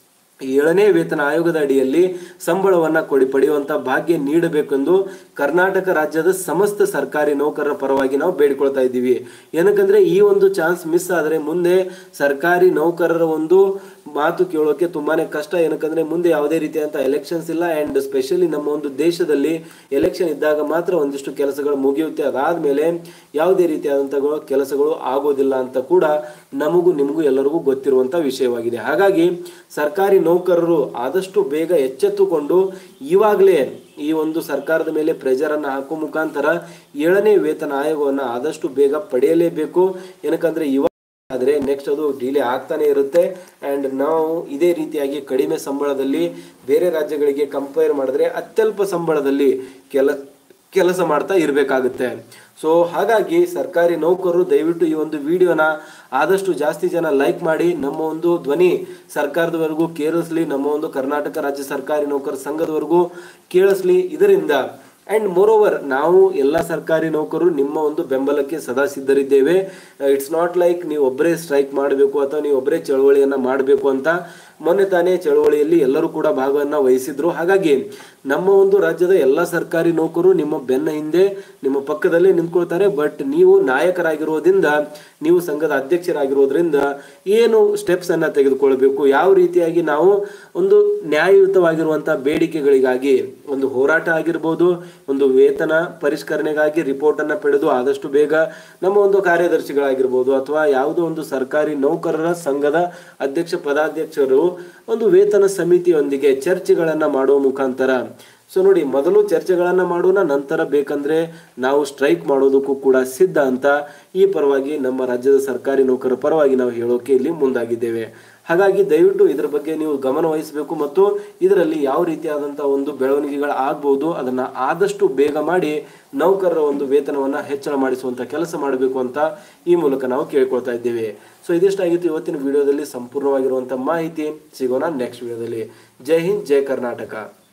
ಏಳನೇ ವೇತನ ಆಯೋಗದ ಅಡಿಯಲ್ಲಿ ಸಂಬಳವನ್ನ ಕೊಡಿ ಪಡೆಯುವಂತ ಭಾಗ್ಯ ನೀಡಬೇಕೆಂದು ಕರ್ನಾಟಕ ರಾಜ್ಯದ ಸಮಸ್ತ ಸರ್ಕಾರಿ ನೌಕರರ ಪರವಾಗಿ ನಾವು ಬೇಡಿಕೊಳ್ತಾ ಇದ್ದೀವಿ ಏನಕ್ಕಂದ್ರೆ ಈ ಒಂದು ಚಾನ್ಸ್ ಮಿಸ್ ಆದ್ರೆ ಮುಂದೆ ಸರ್ಕಾರಿ ನೌಕರರ ಒಂದು ಮಾತು ಕೇಳೋಕೆ ತುಂಬಾನೇ ಕಷ್ಟ ಏನಕ್ಕಂದ್ರೆ ಮುಂದೆ ಯಾವುದೇ ರೀತಿಯಾದಂಥ ಎಲೆಕ್ಷನ್ಸ್ ಇಲ್ಲ ಅಂಡ್ ಸ್ಪೆಷಲಿ ನಮ್ಮ ಒಂದು ದೇಶದಲ್ಲಿ ಎಲೆಕ್ಷನ್ ಇದ್ದಾಗ ಮಾತ್ರ ಒಂದಿಷ್ಟು ಕೆಲಸಗಳು ಮುಗಿಯುತ್ತೆ ಅದಾದ್ಮೇಲೆ ಯಾವುದೇ ರೀತಿಯಾದಂಥ ಕೆಲಸಗಳು ಆಗೋದಿಲ್ಲ ಅಂತ ಕೂಡ ನಮಗೂ ನಿಮಗೂ ಎಲ್ಲರಿಗೂ ಗೊತ್ತಿರುವಂತ ವಿಷಯವಾಗಿದೆ ಹಾಗಾಗಿ ಸರ್ಕಾರಿ ನೌಕರರು ಆದಷ್ಟು ಬೇಗ ಎಚ್ಚೆತ್ತುಕೊಂಡು ಇವಾಗಲೇ ಈ ಒಂದು ಸರ್ಕಾರದ ಮೇಲೆ ಪ್ರೆಷರ್ ಅನ್ನು ಹಾಕುವ ಮುಖಾಂತರ ಏಳನೇ ವೇತನ ಆಯೋಗವನ್ನು ಆದಷ್ಟು ಬೇಗ ಪಡೆಯಲೇಬೇಕು ಏನಕ್ಕಂದ್ರೆ ಇವಾಗ ಆದರೆ ನೆಕ್ಸ್ಟ್ ಅದು ಡಿಲೇ ಆಗ್ತಾನೆ ಇರುತ್ತೆ ಆ್ಯಂಡ್ ನಾವು ಇದೇ ರೀತಿಯಾಗಿ ಕಡಿಮೆ ಸಂಬಳದಲ್ಲಿ ಬೇರೆ ರಾಜ್ಯಗಳಿಗೆ ಕಂಪೇರ್ ಮಾಡಿದ್ರೆ ಅತ್ಯಲ್ಪ ಸಂಬಳದಲ್ಲಿ ಕೆಲ ಕೆಲಸ ಮಾಡ್ತಾ ಇರಬೇಕಾಗುತ್ತೆ ಸೊ ಹಾಗಾಗಿ ಸರ್ಕಾರಿ ನೌಕರರು ದಯವಿಟ್ಟು ಈ ಒಂದು ವಿಡಿಯೋನ ಆದಷ್ಟು ಜಾಸ್ತಿ ಜನ ಲೈಕ್ ಮಾಡಿ ನಮ್ಮ ಒಂದು ಧ್ವನಿ ಸರ್ಕಾರದವರೆಗೂ ಕೇಳಿಸ್ಲಿ ನಮ್ಮ ಒಂದು ಕರ್ನಾಟಕ ರಾಜ್ಯ ಸರ್ಕಾರಿ ನೌಕರ ಸಂಘದವರೆಗೂ ಕೇಳಿಸ್ಲಿ ಇದರಿಂದ ಆ್ಯಂಡ್ ಮೋರೋವರ್ ನಾವು ಎಲ್ಲ ಸರ್ಕಾರಿ ನೌಕರರು ನಿಮ್ಮ ಒಂದು ಬೆಂಬಲಕ್ಕೆ ಸದಾ ಸಿದ್ಧರಿದ್ದೇವೆ ಇಟ್ಸ್ ನಾಟ್ ಲೈಕ್ ನೀವು ಒಬ್ಬರೇ ಸ್ಟ್ರೈಕ್ ಮಾಡಬೇಕು ಅಥವಾ ನೀವು ಒಬ್ಬರೇ ಚಳವಳಿಯನ್ನು ಮಾಡಬೇಕು ಅಂತ ಮೊನ್ನೆ ತಾನೇ ಚಳವಳಿಯಲ್ಲಿ ಎಲ್ಲರೂ ಕೂಡ ಭಾಗವನ್ನು ವಹಿಸಿದ್ರು ಹಾಗಾಗಿ ನಮ್ಮ ಒಂದು ರಾಜ್ಯದ ಎಲ್ಲ ಸರ್ಕಾರಿ ನೌಕರು ನಿಮ್ಮ ಬೆನ್ನ ಹಿಂದೆ ನಿಮ್ಮ ಪಕ್ಕದಲ್ಲೇ ನಿಂತ್ಕೊಳ್ತಾರೆ ಬಟ್ ನೀವು ನಾಯಕರಾಗಿರೋದ್ರಿಂದ ನೀವು ಸಂಘದ ಅಧ್ಯಕ್ಷರಾಗಿರೋದ್ರಿಂದ ಏನು ಸ್ಟೆಪ್ಸ್ ಅನ್ನ ತೆಗೆದುಕೊಳ್ಬೇಕು ಯಾವ ರೀತಿಯಾಗಿ ನಾವು ಒಂದು ನ್ಯಾಯಯುತವಾಗಿರುವಂತಹ ಬೇಡಿಕೆಗಳಿಗಾಗಿ ಒಂದು ಹೋರಾಟ ಆಗಿರ್ಬೋದು ಒಂದು ವೇತನ ಪರಿಷ್ಕರಣೆಗಾಗಿ ರಿಪೋರ್ಟ್ ಅನ್ನ ಪಡೆದು ಆದಷ್ಟು ಬೇಗ ನಮ್ಮ ಒಂದು ಕಾರ್ಯದರ್ಶಿಗಳಾಗಿರ್ಬೋದು ಅಥವಾ ಯಾವುದೋ ಒಂದು ಸರ್ಕಾರಿ ನೌಕರರ ಸಂಘದ ಅಧ್ಯಕ್ಷ ಪದಾಧ್ಯಕ್ಷರು ಒಂದು ವೇತನ ಸಮಿತಿಯೊಂದಿಗೆ ಚರ್ಚೆಗಳನ್ನ ಮಾಡುವ ಮುಖಾಂತರ ಸೊ ನೋಡಿ ಮೊದಲು ಚರ್ಚೆಗಳನ್ನ ಮಾಡೋಣ ನಂತರ ಬೇಕಂದ್ರೆ ನಾವು ಸ್ಟ್ರೈಕ್ ಮಾಡೋದಕ್ಕೂ ಕೂಡ ಸಿದ್ಧ ಅಂತ ಈ ಪರವಾಗಿ ನಮ್ಮ ರಾಜ್ಯದ ಸರ್ಕಾರಿ ನೌಕರರ ಪರವಾಗಿ ನಾವು ಹೇಳೋಕೆ ಇಲ್ಲಿ ಮುಂದಾಗಿದ್ದೇವೆ ಹಾಗಾಗಿ ದಯವಿಟ್ಟು ಇದರ ಬಗ್ಗೆ ನೀವು ಗಮನ ವಹಿಸಬೇಕು ಮತ್ತು ಇದರಲ್ಲಿ ಯಾವ ರೀತಿಯಾದಂತಹ ಒಂದು ಬೆಳವಣಿಗೆಗಳು ಆಗ್ಬಹುದು ಅದನ್ನ ಆದಷ್ಟು ಬೇಗ ಮಾಡಿ ನೌಕರರ ಒಂದು ವೇತನವನ್ನ ಹೆಚ್ಚಳ ಮಾಡಿಸುವಂತ ಕೆಲಸ ಮಾಡಬೇಕು ಅಂತ ಈ ಮೂಲಕ ನಾವು ಕೇಳ್ಕೊಳ್ತಾ ಇದ್ದೇವೆ ಸೊ ಇದಿಷ್ಟಾಗಿತ್ತು ಇವತ್ತಿನ ವಿಡಿಯೋದಲ್ಲಿ ಸಂಪೂರ್ಣವಾಗಿರುವಂತಹ ಮಾಹಿತಿ ಸಿಗೋಣ ನೆಕ್ಸ್ಟ್ ವಿಡಿಯೋದಲ್ಲಿ ಜೈ ಹಿಂದ್ ಜೈ ಕರ್ನಾಟಕ